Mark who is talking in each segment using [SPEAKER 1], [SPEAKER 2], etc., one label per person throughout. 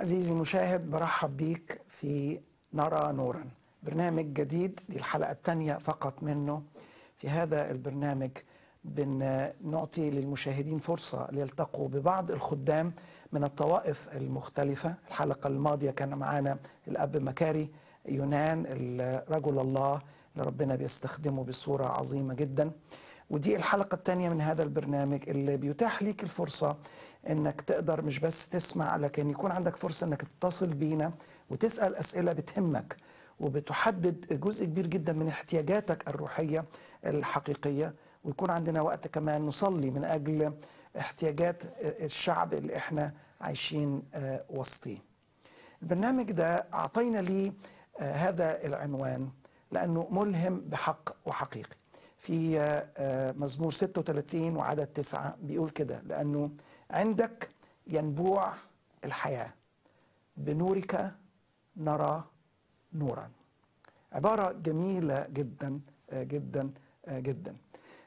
[SPEAKER 1] عزيزي المشاهد برحب بيك في نرى نورا برنامج جديد دي الحلقة الثانية فقط منه في هذا البرنامج بنعطي للمشاهدين فرصة ليلتقوا ببعض الخدام من الطوائف المختلفة الحلقة الماضية كان معنا الأب مكاري يونان رجل الله اللي ربنا بيستخدمه بصورة عظيمة جدا ودي الحلقة الثانية من هذا البرنامج اللي بيتاح ليك الفرصة انك تقدر مش بس تسمع لكن يكون عندك فرصة انك تتصل بينا وتسأل أسئلة بتهمك وبتحدد جزء كبير جدا من احتياجاتك الروحية الحقيقية ويكون عندنا وقت كمان نصلي من أجل احتياجات الشعب اللي احنا عايشين وسطيه البرنامج ده أعطينا ليه هذا العنوان لأنه ملهم بحق وحقيقي في مزمور 36 وعدد تسعة بيقول كده لأنه عندك ينبوع الحياة بنورك نرى نورا عبارة جميلة جدا جدا جدا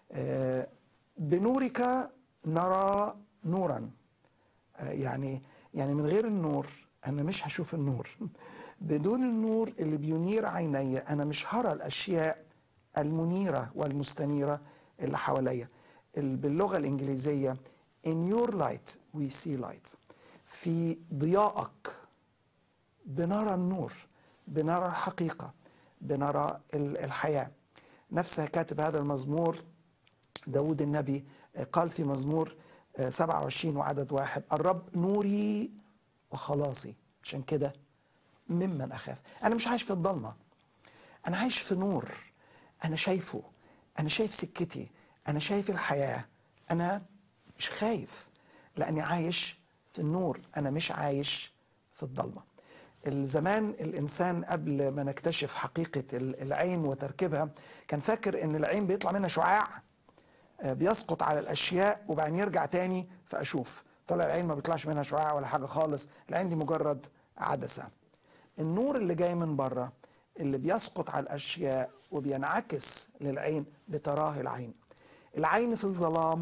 [SPEAKER 1] بنورك نرى نورا يعني يعني من غير النور أنا مش هشوف النور بدون النور اللي بينير عيني أنا مش هرى الأشياء المنيرة والمستنيرة اللي حواليا باللغة الإنجليزية in your light we see light في ضيائك بنرى النور بنرى الحقيقة بنرى الحياة نفسها كاتب هذا المزمور داود النبي قال في مزمور 27 وعدد واحد الرب نوري وخلاصي عشان كده ممن أخاف أنا مش عايش في الضلمة أنا عايش في نور أنا شايفه أنا شايف سكتي أنا شايف الحياة أنا مش خايف لأني عايش في النور أنا مش عايش في الضلمة الزمان الإنسان قبل ما نكتشف حقيقة العين وتركيبها كان فاكر إن العين بيطلع منها شعاع بيسقط على الأشياء وبعدين يرجع تاني فأشوف طلع العين ما بيطلعش منها شعاع ولا حاجة خالص العين دي مجرد عدسة النور اللي جاي من بره اللي بيسقط على الأشياء وبينعكس للعين بتراه العين العين في الظلام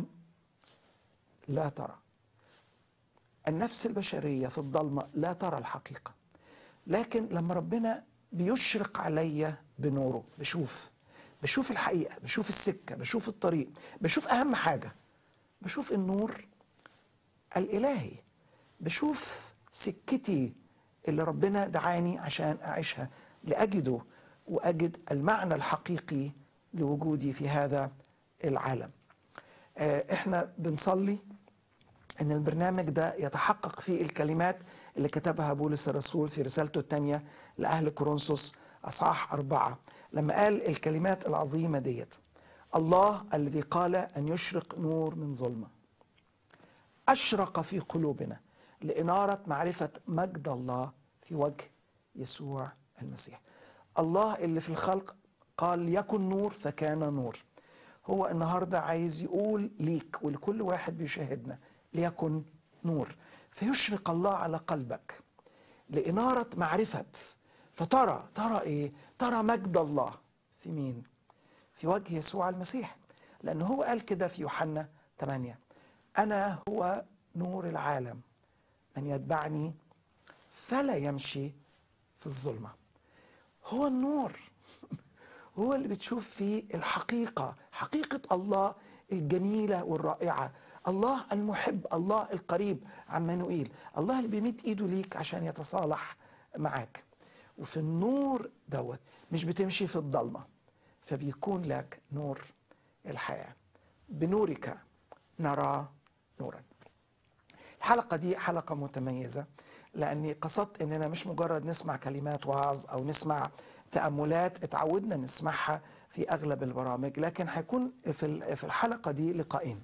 [SPEAKER 1] لا ترى النفس البشرية في الضلمة لا ترى الحقيقة لكن لما ربنا بيشرق عليا بنوره بشوف بشوف الحقيقة بشوف السكة بشوف الطريق بشوف أهم حاجة بشوف النور الإلهي بشوف سكتي اللي ربنا دعاني عشان أعيشها لأجده وأجد المعنى الحقيقي لوجودي في هذا العالم احنا بنصلي ان البرنامج ده يتحقق فيه الكلمات اللي كتبها بولس الرسول في رسالته الثانية لأهل كورنثوس أصحاح أربعة لما قال الكلمات العظيمة ديت الله الذي قال أن يشرق نور من ظلمة أشرق في قلوبنا لإنارة معرفة مجد الله في وجه يسوع المسيح الله اللي في الخلق قال يكن نور فكان نور هو النهاردة عايز يقول ليك ولكل واحد بيشاهدنا ليكن نور فيشرق الله على قلبك لإنارة معرفة فترى ترى إيه؟ ترى مجد الله في مين؟ في وجه يسوع المسيح لأنه هو قال كده في يوحنا 8 أنا هو نور العالم من يتبعني فلا يمشي في الظلمة هو النور هو اللي بتشوف فيه الحقيقة حقيقة الله الجميلة والرائعة الله المحب الله القريب عمانوئيل الله اللي بيمد ايده ليك عشان يتصالح معاك وفي النور دوت مش بتمشي في الضلمة فبيكون لك نور الحياة بنورك نرى نورا الحلقة دي حلقة متميزة لأني قصدت أننا مش مجرد نسمع كلمات وعظ أو نسمع تأملات اتعودنا نسمعها في أغلب البرامج لكن هيكون في في الحلقة دي لقاءين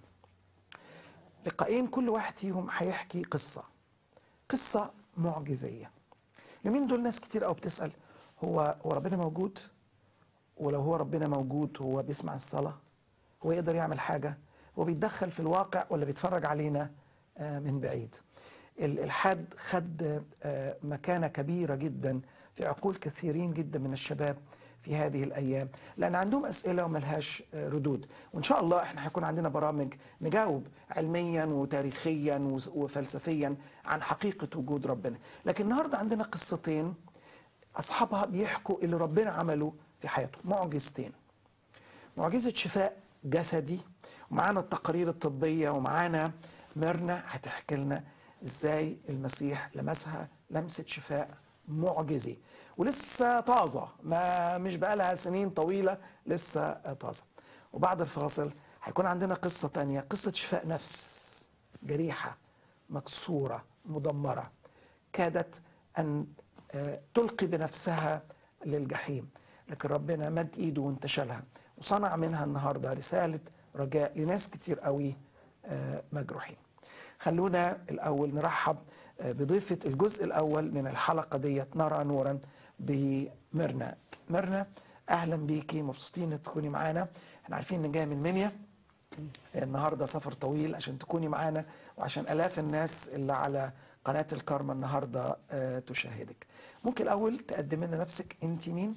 [SPEAKER 1] لقاءين كل واحد فيهم هيحكي قصة قصة معجزية لمين دول ناس كتير قوي بتسأل هو هو ربنا موجود ولو هو ربنا موجود هو بيسمع الصلاة هو يقدر يعمل حاجة هو بيتدخل في الواقع ولا بيتفرج علينا من بعيد الإلحاد خد مكانة كبيرة جدا في عقول كثيرين جدا من الشباب في هذه الايام لان عندهم اسئله وملهاش آه، ردود وان شاء الله احنا هيكون عندنا برامج نجاوب علميا وتاريخيا وس- وفلسفيا عن حقيقه وجود ربنا لكن النهارده عندنا قصتين اصحابها بيحكوا اللي ربنا عمله في حياتهم معجزتين معجزة شفاء جسدي ومعانا التقارير الطبية ومعانا ميرنا هتحكي لنا ازاي المسيح لمسها لمسة شفاء معجزي ولسه طازة ما مش بقالها سنين طويلة لسه طازة وبعد الفاصل هيكون عندنا قصة تانية قصة شفاء نفس جريحة مكسورة مدمرة كادت أن آه، تلقي بنفسها للجحيم لكن ربنا مد إيده وانتشلها وصنع منها النهاردة رسالة رجاء لناس كتير قوي آه، مجروحين خلونا الأول نرحب آه، بضيفة الجزء الأول من الحلقة ديت نرى نورا بمرنا مرنا أهلا بيكي مبسوطين إن تكوني معانا احنا عارفين إن جاية من منيا النهارده سفر طويل عشان تكوني معانا وعشان الاف الناس اللي على قناه الكارما النهارده آه، تشاهدك. ممكن الاول تقدم لنا نفسك انت مين؟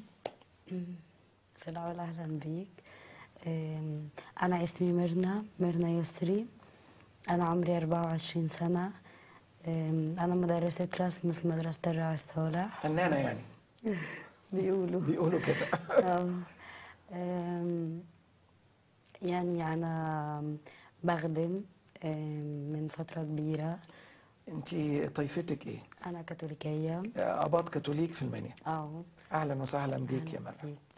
[SPEAKER 2] في الأول أهلا بيك أم، أنا اسمي ميرنا ميرنا يسري أنا عمري 24 سنة أم، أنا مدرسة رسم في مدرسة الراعي الصالح
[SPEAKER 1] فنانه يعني
[SPEAKER 2] بيقولوا
[SPEAKER 1] بيقولوا كده.
[SPEAKER 2] آه. أم، يعني أنا بخدم أم، من فترة كبيرة
[SPEAKER 1] انت طائفتك ايه؟
[SPEAKER 2] أنا كاثوليكية
[SPEAKER 1] آه، اباط كاثوليك في المنيا.
[SPEAKER 2] أه
[SPEAKER 1] اهلا وسهلا بيك يا
[SPEAKER 2] أهلاً
[SPEAKER 1] مرنا.
[SPEAKER 2] بيك.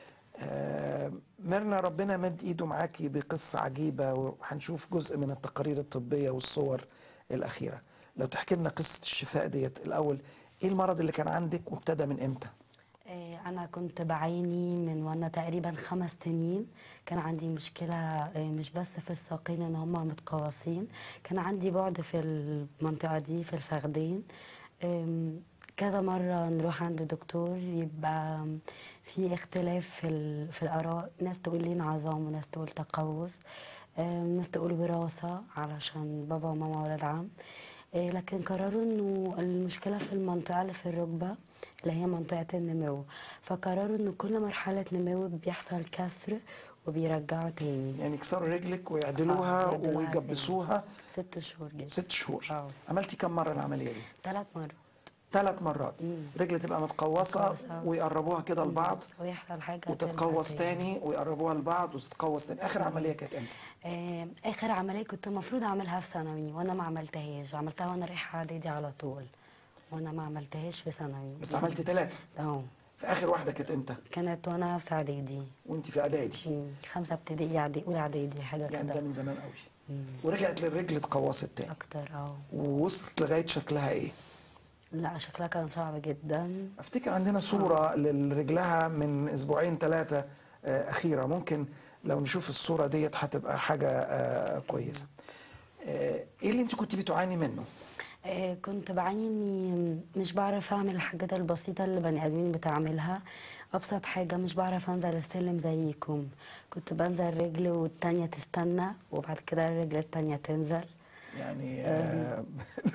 [SPEAKER 1] آه، ميرنا ربنا مد ايده معاكي بقصه عجيبه وهنشوف جزء من التقارير الطبيه والصور الاخيره. لو تحكي لنا قصه الشفاء ديت الاول ايه المرض اللي كان عندك وابتدى من امتى؟
[SPEAKER 2] آه، أنا كنت بعاني من وأنا تقريبا خمس سنين كان عندي مشكلة آه، مش بس في الساقين إن هما متقوسين كان عندي بعد في المنطقة دي في الفخذين آم، كذا مرة نروح عند دكتور يبقى في اختلاف في, ال- في الآراء ناس تقول لي انعظام وناس تقول تقوس آم، ناس تقول وراثة علشان بابا وماما ولاد عم آه، لكن قرروا انه المشكله في المنطقه اللي في الركبه اللي هي منطقه النمو فقرروا انه كل مرحله نمو بيحصل كسر وبيرجعوا تاني
[SPEAKER 1] يعني يكسروا رجلك ويعدلوها
[SPEAKER 2] آه، يعدلوها تاني.
[SPEAKER 1] ويجبسوها
[SPEAKER 2] ست شهور جدا
[SPEAKER 1] ست شهور
[SPEAKER 2] آه.
[SPEAKER 1] عملتي كم مره العمليه دي؟
[SPEAKER 2] ثلاث مرات
[SPEAKER 1] ثلاث مرات رجل تبقى متقوسه
[SPEAKER 2] متقوسة.
[SPEAKER 1] ويقربوها كده لبعض
[SPEAKER 2] ويحصل حاجه
[SPEAKER 1] وتتقوس
[SPEAKER 2] ترجع
[SPEAKER 1] تاني ويقربوها لبعض وتتقوس تاني اخر عمليه كانت امتى؟
[SPEAKER 2] آه، اخر عمليه كنت المفروض اعملها في ثانوي وانا ما عملتهاش عملتها وانا رايحه اعدادي على طول وانا ما عملتهاش في ثانوي
[SPEAKER 1] بس عملتي ثلاثه
[SPEAKER 2] اه
[SPEAKER 1] في اخر واحده كانت امتى؟
[SPEAKER 2] كانت وانا في اعدادي
[SPEAKER 1] وانت في اعدادي
[SPEAKER 2] مم، خمسه ابتدائي اعدادي اولى اعدادي حاجه
[SPEAKER 1] يعني ده
[SPEAKER 2] كده
[SPEAKER 1] من زمان قوي ورجعت للرجل اتقوست تاني
[SPEAKER 2] اكتر اه
[SPEAKER 1] ووصلت لغايه شكلها ايه؟
[SPEAKER 2] لا شكلها كان صعب جدا
[SPEAKER 1] افتكر عندنا صوره لرجلها من اسبوعين ثلاثه اخيره ممكن لو نشوف الصوره ديت هتبقى حاجه آه، كويسه. آه، ايه اللي انت كنت بتعاني منه؟
[SPEAKER 2] آه، كنت بعاني اني مش بعرف اعمل الحاجات البسيطه اللي بني ادمين بتعملها ابسط حاجه مش بعرف انزل السلم زيكم كنت بنزل رجل والتانية تستنى وبعد كده الرجل التانية تنزل
[SPEAKER 1] يعني آه،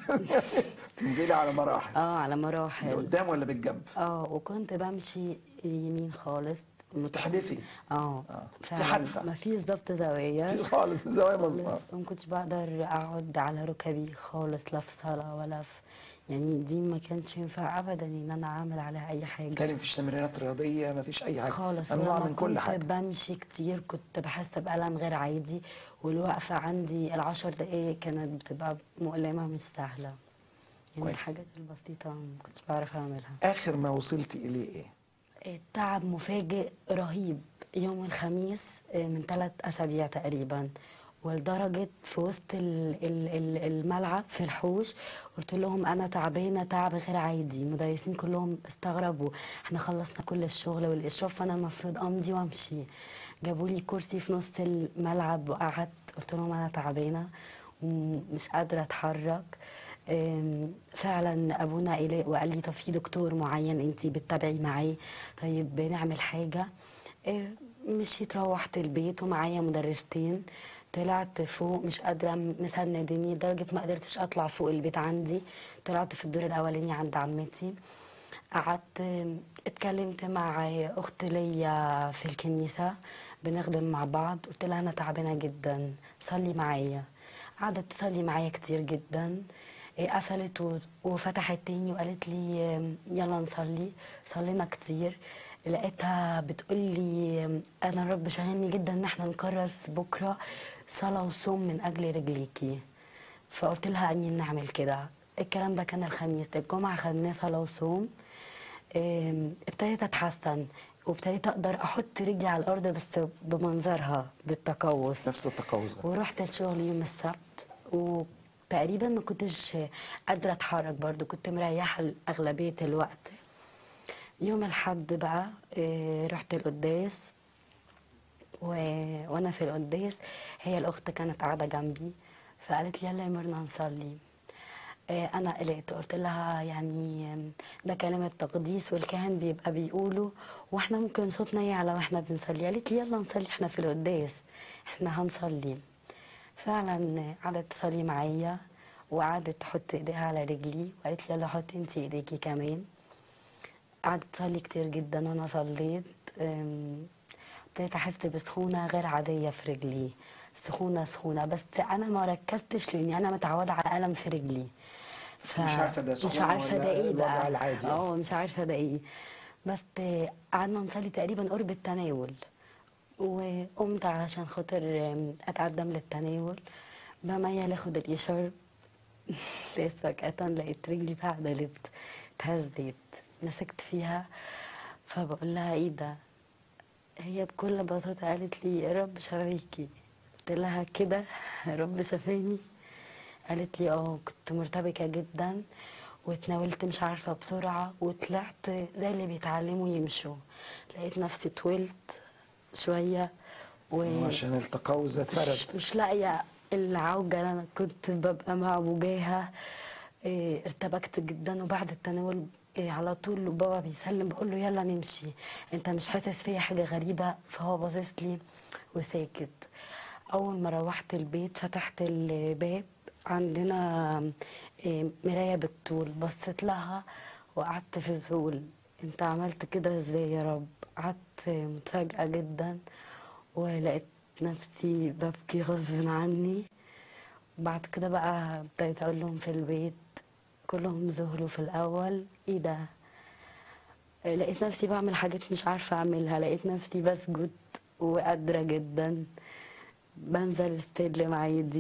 [SPEAKER 1] تنزلي على مراحل
[SPEAKER 2] اه على مراحل
[SPEAKER 1] لقدام ولا بالجنب؟
[SPEAKER 2] اه وكنت بمشي يمين خالص
[SPEAKER 1] بتحدفي
[SPEAKER 2] اه
[SPEAKER 1] آه. في
[SPEAKER 2] فعلاً
[SPEAKER 1] حدفة.
[SPEAKER 2] ما فيش ضبط زاويه
[SPEAKER 1] مفيش خالص الزوايا مظبوطه
[SPEAKER 2] ما كنتش بقدر اقعد على ركبي خالص لا في صلاه ولا في يعني دي ما كانش ينفع ابدا ان انا اعمل عليها اي حاجه
[SPEAKER 1] كان مفيش تمرينات رياضيه مفيش اي حاجه
[SPEAKER 2] خالص
[SPEAKER 1] ممنوع
[SPEAKER 2] ولما
[SPEAKER 1] من كل
[SPEAKER 2] كنت
[SPEAKER 1] حاجه
[SPEAKER 2] بمشي كتير كنت بحس بألم غير عادي والوقفة عندي العشر دقايق كانت بتبقى مؤلمة مش سهلة يعني
[SPEAKER 1] كويس.
[SPEAKER 2] الحاجات البسيطة ما كنتش بعرف أعملها
[SPEAKER 1] اخر ما وصلتي اليه ايه؟
[SPEAKER 2] التعب مفاجئ رهيب يوم الخميس آه، من ثلاث أسابيع تقريبا ولدرجة في وسط ال- ال- ال- الملعب في الحوش قلت لهم أنا تعبانة تعب غير عادي المدرسين كلهم استغربوا احنا خلصنا كل الشغل والإشراف فأنا المفروض أمضي وأمشي جابوا لي كرسي في نص الملعب وقعدت قلت لهم أنا تعبانة ومش قادرة أتحرك أم، فعلا ابونا إله وقال لي طب في دكتور معين انت بتتابعي معاه طيب نعمل حاجه أه، مشيت روحت البيت ومعايا مدرستين طلعت فوق مش قادره مسندني لدرجه ما قدرتش اطلع فوق البيت عندي طلعت في الدور الاولاني عند عمتي قعدت اتكلمت مع اخت ليا في الكنيسه بنخدم مع بعض قلت لها انا تعبانه جدا صلي معايا قعدت تصلي معايا كتير جدا إيه، قفلت و- وفتحت تاني وقالت لي يلا نصلي صلينا كتير لقيتها بتقول لي انا الرب شغلني جدا ان احنا نكرس بكره صلاه وصوم من اجل رجليكي فقلت لها امين نعمل كده الكلام ده كان الخميس الجمعه خدناه صلاه وصوم إم، ابتديت اتحسن وابتديت اقدر احط رجلي على الارض بس بمنظرها بالتقوس
[SPEAKER 1] نفس التقوس ده
[SPEAKER 2] ورحت الشغل يوم السبت وتقريبا ما كنتش قادره اتحرك برضو كنت مريحه اغلبيه الوقت يوم الحد بقى إيه، رحت القداس و... وانا في القداس هي الاخت كانت قاعده جنبي فقالت لي يلا يا ميرنا نصلي آه، انا قلقت قلت لها يعني آم، ده كلام التقديس والكاهن بيبقى بيقوله واحنا ممكن صوتنا يعلى واحنا بنصلي قالت لي يلا نصلي احنا في القداس احنا هنصلي فعلا قعدت تصلي معايا وقعدت تحط ايديها على رجلي وقالت لي يلا حطي انت ايديكي كمان قعدت تصلي كتير جدا وانا صليت أم، ابتديت احس بسخونه غير عاديه في رجلي سخونه سخونه بس انا ما ركزتش لاني انا متعوده على الم في رجلي ف...
[SPEAKER 1] مش عارفة ده
[SPEAKER 2] مش
[SPEAKER 1] سخونة
[SPEAKER 2] عارفه
[SPEAKER 1] ولا
[SPEAKER 2] ده ايه
[SPEAKER 1] الوجع
[SPEAKER 2] بقى
[SPEAKER 1] العادي؟
[SPEAKER 2] اه مش عارفه ده ايه بس آه، قعدنا نصلي تقريبا قرب التناول وقمت علشان خاطر آم، اتقدم للتناول بميل اخد الاشار لقيت فجأة لقيت رجلي اتعدلت اتهزت مسكت فيها فبقول لها ايه ده هي بكل بساطة قالت لي يا رب شفاكي قلت لها كده يا رب شفاني قالت لي اه كنت مرتبكة جدا واتناولت مش عارفة بسرعة وطلعت زي اللي بيتعلموا يمشوا لقيت نفسي طولت شوية و...
[SPEAKER 1] عشان التقوس ده اتفرد
[SPEAKER 2] مش, مش لاقيه العوجه اللي انا كنت ببقى معوجاها إيه، ارتبكت جدا وبعد التناول إيه، على طول بابا بيسلم بقول له يلا نمشي انت مش حاسس فيا حاجه غريبه فهو باصص لي وساكت اول ما روحت البيت فتحت الباب عندنا إيه، مرايه بالطول بصيت لها وقعدت في ذهول انت عملت كده ازاي يا رب قعدت متفاجئه جدا ولقيت نفسي ببكي غصب عني بعد كده بقى ابتديت اقول لهم في البيت كلهم ذهلوا في الاول ايه ده لقيت نفسي بعمل حاجات مش عارفه اعملها لقيت نفسي بسجد وقادره جدا بنزل السلم عادي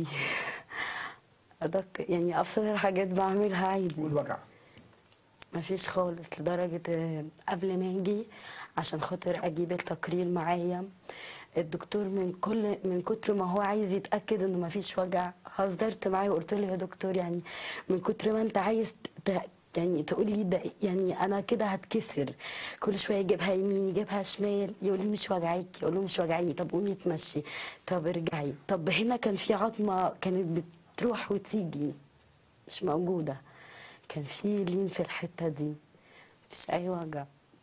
[SPEAKER 2] أدق يعني ابسط الحاجات بعملها عادي
[SPEAKER 1] والوجع
[SPEAKER 2] مفيش خالص لدرجة آه، قبل ما اجي عشان خاطر اجيب التقرير معايا الدكتور من كل من كتر ما هو عايز يتاكد انه مفيش وجع هزرت معاه وقلت له يا دكتور يعني من كتر ما انت عايز ت- يعني تقول لي ده يعني انا كده هتكسر كل شويه يجيبها يمين يجيبها شمال يقول لي مش وجعيك يقول له مش وجعيني طب قومي تمشي طب ارجعي طب هنا كان في عظمه كانت بتروح وتيجي مش موجوده كان في لين في الحته دي مفيش اي وجع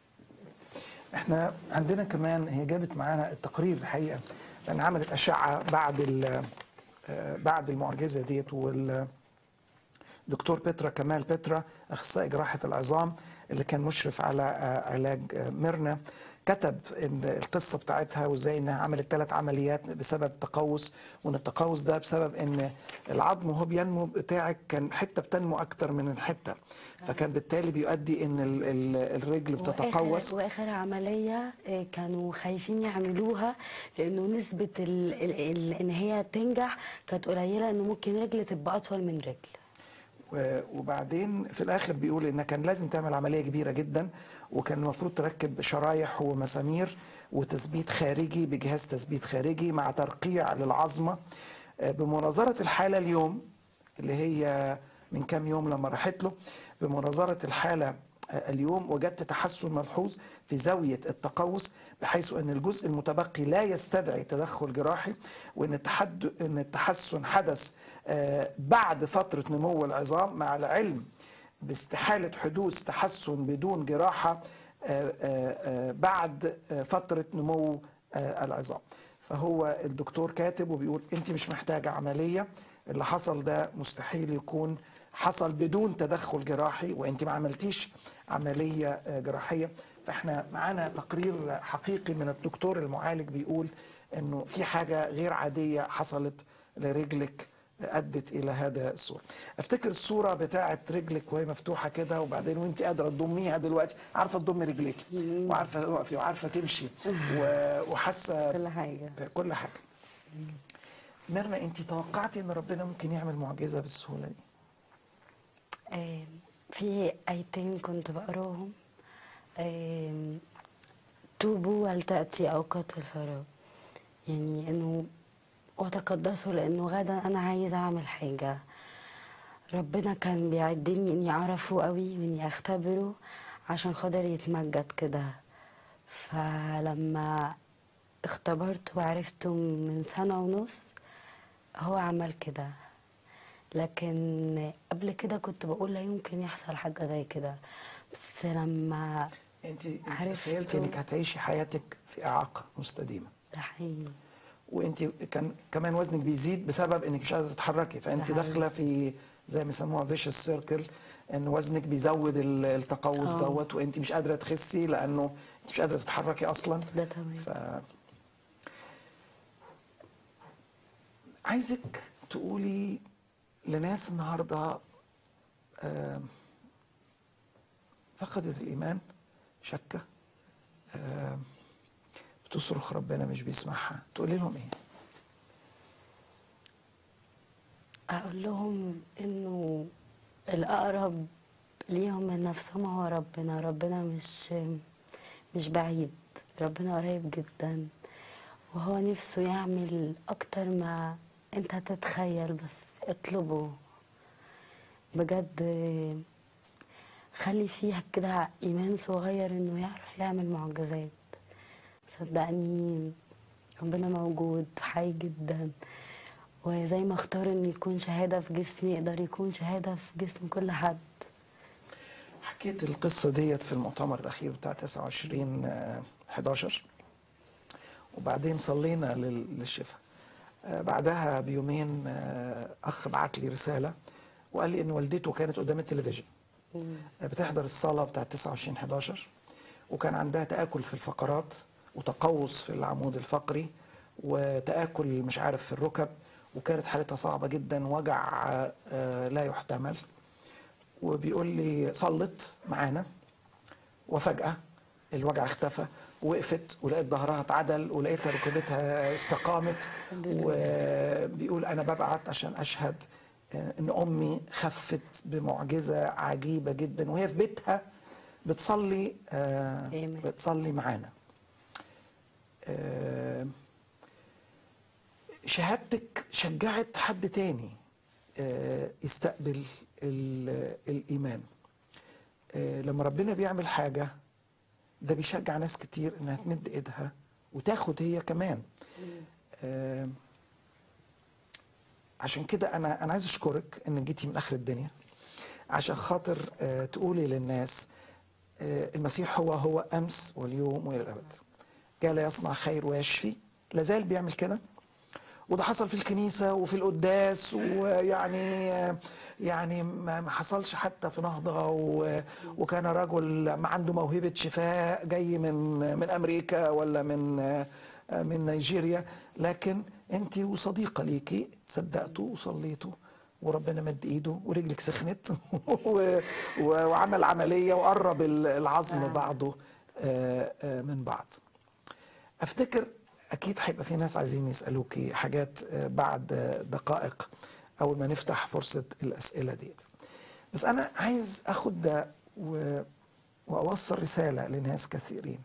[SPEAKER 1] احنا عندنا كمان هي جابت معانا التقرير الحقيقه لان عملت اشعه بعد ال- آه، بعد المعجزه ديت وال دكتور بترا كمال بترا اخصائي جراحه العظام اللي كان مشرف على آه، علاج آه، ميرنا كتب ان القصه بتاعتها وازاي انها عملت ثلاث عمليات بسبب تقوس وان التقوس ده بسبب ان العظم وهو بينمو بتاعك كان حته بتنمو اكتر من الحته فكان بالتالي بيؤدي ان ال- ال- الرجل بتتقوس
[SPEAKER 2] واخر, وآخر عمليه آه، كانوا خايفين يعملوها لانه نسبه ال ال ال ان هي تنجح كانت قليله انه ممكن رجل تبقى اطول من رجل
[SPEAKER 1] و- وبعدين في الاخر بيقول ان كان لازم تعمل عمليه كبيره جدا وكان المفروض تركب شرايح ومسامير وتثبيت خارجي بجهاز تثبيت خارجي مع ترقيع للعظمه آه، بمناظره الحاله اليوم اللي هي من كام يوم لما راحت له بمناظره الحاله آه، اليوم وجدت تحسن ملحوظ في زاويه التقوس بحيث ان الجزء المتبقي لا يستدعي تدخل جراحي وان التحد ان التحسن حدث آه، بعد فتره نمو العظام مع العلم باستحاله حدوث تحسن بدون جراحه آه، آه، آه، بعد آه، فتره نمو آه، العظام فهو الدكتور كاتب وبيقول انت مش محتاجه عمليه اللي حصل ده مستحيل يكون حصل بدون تدخل جراحي وانت ما عملتيش عمليه آه، جراحيه فاحنا معانا تقرير حقيقي من الدكتور المعالج بيقول انه في حاجه غير عاديه حصلت لرجلك ادت الى هذا الصوره افتكر الصوره بتاعه رجلك وهي مفتوحه كده وبعدين وانت قادره تضميها دلوقتي عارفه تضمي رجليك وعارفه تقفي وعارفه تمشي و- وحاسه
[SPEAKER 2] كل حاجة
[SPEAKER 1] كل حاجه ميرنا انت توقعتي ان ربنا ممكن يعمل معجزه بالسهوله دي
[SPEAKER 2] آم، في آيتين كنت بقراهم آم، توبوا ولتأتي أوقات الفراغ يعني إنه وتقدسوا لأنه غدا أنا عايزة أعمل حاجة ربنا كان بيعدني إني أعرفه قوي وإني أختبره عشان خاطر يتمجد كده فلما اختبرته وعرفته من سنة ونص هو عمل كده لكن قبل كده كنت بقول لا يمكن يحصل حاجة زي كده بس لما
[SPEAKER 1] انت انت
[SPEAKER 2] عرفت.
[SPEAKER 1] تخيلتي انك هتعيشي حياتك في اعاقه مستديمه
[SPEAKER 2] ده حقيقي
[SPEAKER 1] وانت كان كمان وزنك بيزيد بسبب انك مش قادره تتحركي فانت
[SPEAKER 2] ده حقيقي.
[SPEAKER 1] داخله في زي ما يسموها فيشس سيركل ان وزنك بيزود ال- التقوس
[SPEAKER 2] اه.
[SPEAKER 1] دوت وانت مش قادره تخسي لانه انت مش قادره تتحركي اصلا
[SPEAKER 2] ده تمام
[SPEAKER 1] ف عايزك تقولي لناس النهارده آم، فقدت الايمان شكه آم، بتصرخ ربنا مش بيسمعها تقولي لهم ايه
[SPEAKER 2] أقول لهم إنه الأقرب ليهم من نفسهم هو ربنا ربنا مش مش بعيد ربنا قريب جدا وهو نفسه يعمل أكتر ما أنت تتخيل بس اطلبه بجد خلي فيها كده إيمان صغير إنه يعرف يعمل معجزات صدقني ربنا موجود حي جدا وزي ما اختار انه يكون شهادة في جسمي يقدر يكون شهادة في جسم كل حد
[SPEAKER 1] حكيت القصة ديت في المؤتمر الأخير بتاع 29 آه، 11 وبعدين صلينا لل- للشفاء آه، بعدها بيومين آه، أخ بعت لي رسالة وقال لي إن والدته كانت قدام التلفزيون آه، بتحضر الصلاة بتاع 29 11 وكان عندها تآكل في الفقرات وتقوس في العمود الفقري وتآكل مش عارف في الركب وكانت حالتها صعبة جدا وجع آه، لا يحتمل وبيقول لي صلت معانا وفجأة الوجع اختفى وقفت ولقيت ظهرها اتعدل ولقيتها ركبتها استقامت
[SPEAKER 2] الحمد لله.
[SPEAKER 1] وبيقول انا ببعت عشان اشهد ان امي خفت بمعجزه عجيبه جدا وهي في بيتها بتصلي آه،
[SPEAKER 2] آمين.
[SPEAKER 1] بتصلي معانا آه، شهادتك شجعت حد تاني آه، يستقبل ال- الإيمان آه، لما ربنا بيعمل حاجة ده بيشجع ناس كتير إنها تمد إيدها وتاخد هي كمان آه، عشان كده أنا أنا عايز أشكرك إن جيتي من آخر الدنيا عشان خاطر آه، تقولي للناس آه، المسيح هو هو أمس واليوم وإلى الأبد جاء يصنع خير ويشفي لازال بيعمل كده وده حصل في الكنيسة وفي القداس ويعني يعني ما ما حصلش حتى في نهضة و- وكان رجل ما عنده موهبة شفاء جاي من من أمريكا ولا من من نيجيريا لكن أنت وصديقة ليكي صدقتوا وصليتوا وربنا مد ايده ورجلك سخنت و- و- وعمل عملية وقرب العظم
[SPEAKER 2] آه.
[SPEAKER 1] بعضه آه، آه، من بعض افتكر اكيد هيبقى في ناس عايزين يسالوكي حاجات آه، بعد آه، دقائق اول ما نفتح فرصه الاسئله ديت بس انا عايز اخد ده و... واوصل رساله لناس كثيرين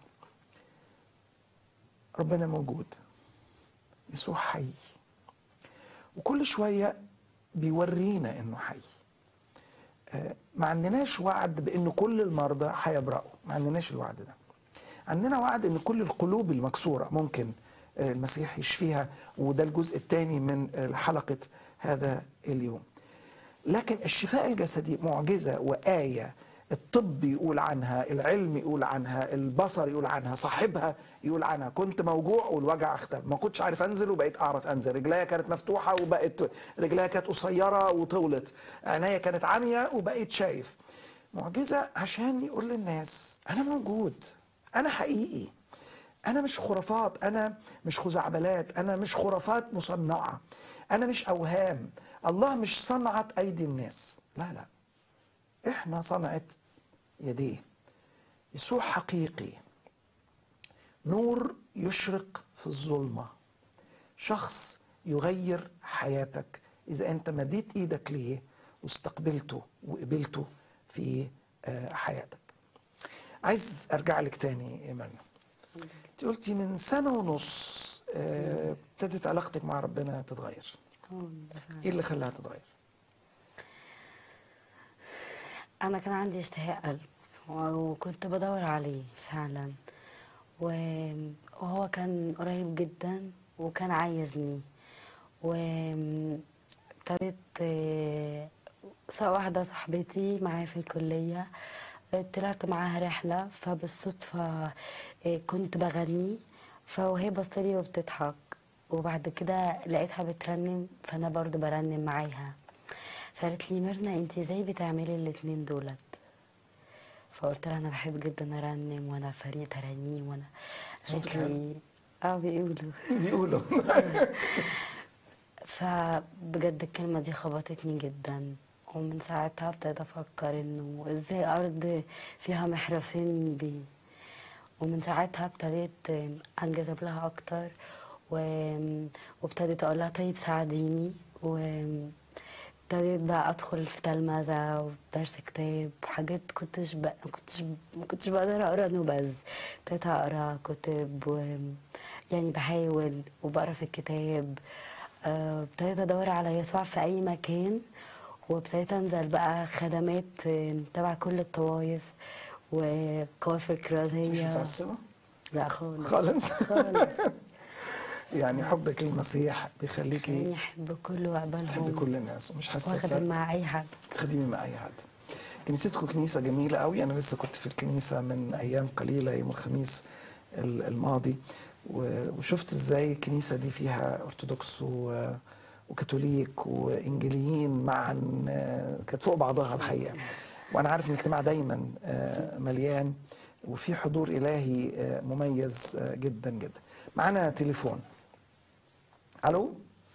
[SPEAKER 1] ربنا موجود يسوع حي وكل شويه بيورينا انه حي آه، ما عندناش وعد بان كل المرضى هيبرأوا ما عندناش الوعد ده عندنا وعد ان كل القلوب المكسوره ممكن آه، المسيح يشفيها وده الجزء الثاني من آه، حلقه هذا اليوم لكن الشفاء الجسدي معجزه وايه الطب يقول عنها العلم يقول عنها البصر يقول عنها صاحبها يقول عنها كنت موجوع والوجع اختفى ما كنتش عارف انزل وبقيت اعرف انزل رجليا كانت مفتوحه وبقت رجليا كانت قصيره وطولت عينيا كانت عاميه وبقيت شايف معجزه عشان يقول للناس انا موجود انا حقيقي انا مش خرافات انا مش خزعبلات انا مش خرافات مصنعه انا مش اوهام الله مش صنعه ايدي الناس لا لا احنا صنعت يديه يسوع حقيقي نور يشرق في الظلمه شخص يغير حياتك اذا انت مديت ايدك ليه واستقبلته وقبلته في آه، حياتك عايز ارجع لك تاني ايمان انت قلتي من سنه ونص آه، ابتدت علاقتك مع ربنا تتغير ايه اللي خلاها تتغير
[SPEAKER 2] انا كان عندي اشتهاء قلب وكنت بدور عليه فعلا و- وهو كان قريب جدا وكان عايزني وابتديت آه، سواء واحدة صاحبتي معايا في الكلية آه، طلعت معاها رحلة فبالصدفة آه، كنت بغني فوهي بصلي وبتضحك وبعد كده لقيتها بترنم فأنا برضو برنم معاها فقالت لي ميرنا انت ازاي بتعملي الاتنين دولت فقلت لها انا بحب جدا ارنم وانا فريق ترانيم وانا
[SPEAKER 1] صوتك
[SPEAKER 2] قالت لي اه بيقولوا
[SPEAKER 1] بيقولوا
[SPEAKER 2] فبجد الكلمة دي خبطتني جدا ومن ساعتها ابتديت افكر انه ازاي ارض فيها محرسين بي ومن ساعتها ابتديت انجذب لها اكتر و... وابتديت اقول لها طيب ساعديني وابتديت بقى ادخل في تلمذة ودرس كتاب وحاجات كنتش ب... ما كنتش ما كنتش بقدر اقرا نبذ ابتديت اقرا كتب و... يعني بحاول وبقرا في الكتاب آه، ابتديت ادور على يسوع في اي مكان وابتديت انزل بقى خدمات آه، تبع كل الطوائف وقوافل
[SPEAKER 1] مش
[SPEAKER 2] كرازية
[SPEAKER 1] متعصبه
[SPEAKER 2] لا خالص
[SPEAKER 1] خالص
[SPEAKER 2] خالص
[SPEAKER 1] يعني حبك للمسيح بيخليكي
[SPEAKER 2] يعني احب كل واقبلهم
[SPEAKER 1] تحبي كل الناس ومش حاسه
[SPEAKER 2] واخدم
[SPEAKER 1] بفرق
[SPEAKER 2] مع اي حد
[SPEAKER 1] تخدمي مع اي حد كنيستكم كنيسه جميله قوي انا لسه كنت في الكنيسه من ايام قليله يوم الخميس ال- الماضي و- وشفت ازاي الكنيسه دي فيها ارثوذكس و- وكاثوليك وانجيليين معا آه، كانت فوق بعضها الحقيقه وانا عارف ان الاجتماع دايما آه، مليان وفي حضور الهي آه، مميز آه، جدا جدا معانا تليفون الو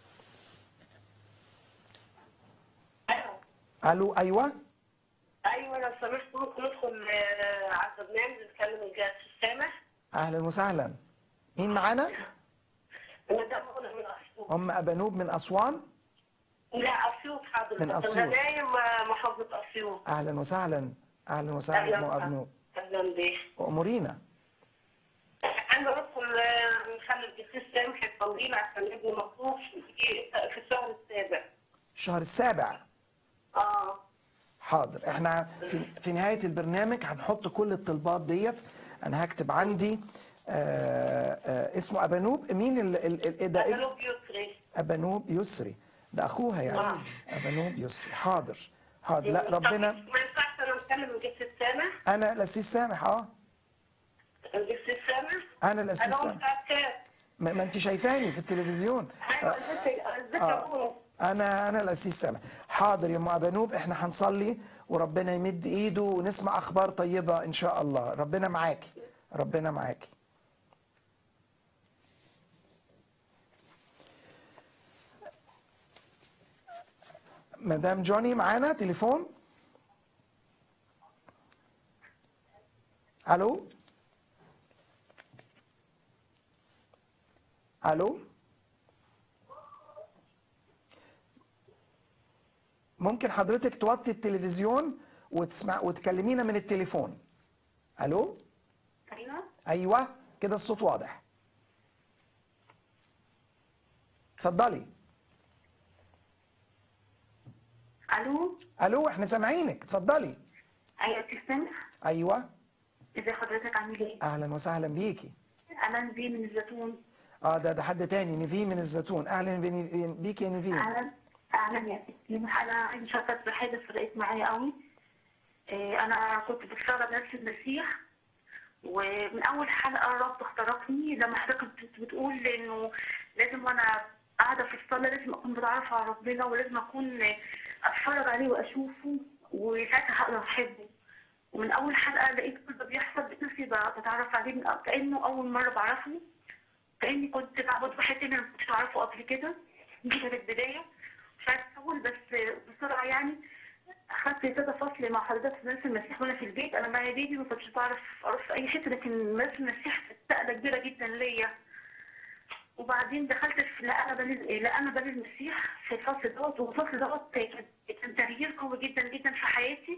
[SPEAKER 3] ايوه
[SPEAKER 1] الو ايوه
[SPEAKER 3] ايوه لو سمحت ممكن ندخل آه، على البرنامج نتكلم الجهاز السامح
[SPEAKER 1] اهلا وسهلا مين معانا
[SPEAKER 3] انا ده منى من اسيوط
[SPEAKER 1] ام ابانوب من اسوان
[SPEAKER 3] لا اسيوط حضرتك
[SPEAKER 1] من أسيوط.
[SPEAKER 3] الغنايم آه، محافظه اسيوط
[SPEAKER 1] اهلا وسهلا اهلا وسهلا ام ابانوب
[SPEAKER 3] اهلا بيك
[SPEAKER 1] امورينا
[SPEAKER 3] انا بدخل آه، نخلي الجهاز السامح التنظيم عشان ابني مطلوب في في الشهر السابع
[SPEAKER 1] الشهر السابع
[SPEAKER 3] اه
[SPEAKER 1] حاضر احنا في, في نهايه البرنامج هنحط كل الطلبات ديت انا هكتب عندي آآ آآ اسمه ابانوب مين ال ال ال ده ابن
[SPEAKER 3] قالوا بيسري
[SPEAKER 1] ابانوب يسري ده اخوها يعني
[SPEAKER 3] آه.
[SPEAKER 1] ابانوب يسري حاضر حاضر لا ربنا
[SPEAKER 3] ما ينفعش انا اتكلم الجهاز السامح
[SPEAKER 1] انا الاسيس سامح اه
[SPEAKER 3] الجهاز السامح
[SPEAKER 1] انا الاسيس
[SPEAKER 3] انا هو
[SPEAKER 1] سامح
[SPEAKER 3] بتاع كام
[SPEAKER 1] ما, ما انت شايفاني في التلفزيون
[SPEAKER 3] ايوه ازيك ازيك يا
[SPEAKER 1] آه.
[SPEAKER 3] بابا
[SPEAKER 1] انا انا الاسيس سامح حاضر يا ام ابانوب احنا هنصلي وربنا يمد ايده ونسمع اخبار طيبه ان شاء الله ربنا معاكي ربنا معاكي مدام جوني معانا تليفون الو الو ممكن حضرتك توطي التلفزيون وتسمع وتكلمينا من التليفون الو
[SPEAKER 3] ايوه
[SPEAKER 1] ايوه كده الصوت واضح اتفضلي
[SPEAKER 3] الو
[SPEAKER 1] الو احنا سامعينك اتفضلي
[SPEAKER 3] ايوه تسمح
[SPEAKER 1] ايوه
[SPEAKER 3] ازي حضرتك عامل ايه؟
[SPEAKER 1] اهلا وسهلا بيكي
[SPEAKER 3] انا نبي من الزيتون
[SPEAKER 1] اه ده ده حد تاني نيفين من الزيتون اهلا بني- بيكي يا نيفين
[SPEAKER 3] اهلا اهلا يا ستي انا عايزه اشاركك بحاجه فرقت معايا قوي
[SPEAKER 4] آه، انا كنت بتفرج نفس المسيح ومن اول حلقه الرب اخترقني لما حضرتك بت- بتقول انه لازم وانا قاعده في الصلاه لازم اكون بتعرف على ربنا ولازم اكون اتفرج عليه واشوفه وساعتها هقدر احبه ومن اول حلقه لقيت كل ده بيحصل لقيت نفسي ب- بتعرف عليه من كانه اول مره بعرفه كاني كنت بعبد واحد تاني انا ما كنتش اعرفه قبل كده دي كانت البدايه مش عايزه اطول بس بسرعه يعني اخدت كذا فصل مع حضرتك في مدرسه المسيح وانا في البيت انا معايا بيبي ما كنتش بعرف اروح في اي حته لكن مدرسه المسيح سألة كبيره جدا ليا وبعدين دخلت في لا انا بل لا انا بل المسيح في الفصل دوت والفصل دوت كان كان تغيير قوي جدا جدا في حياتي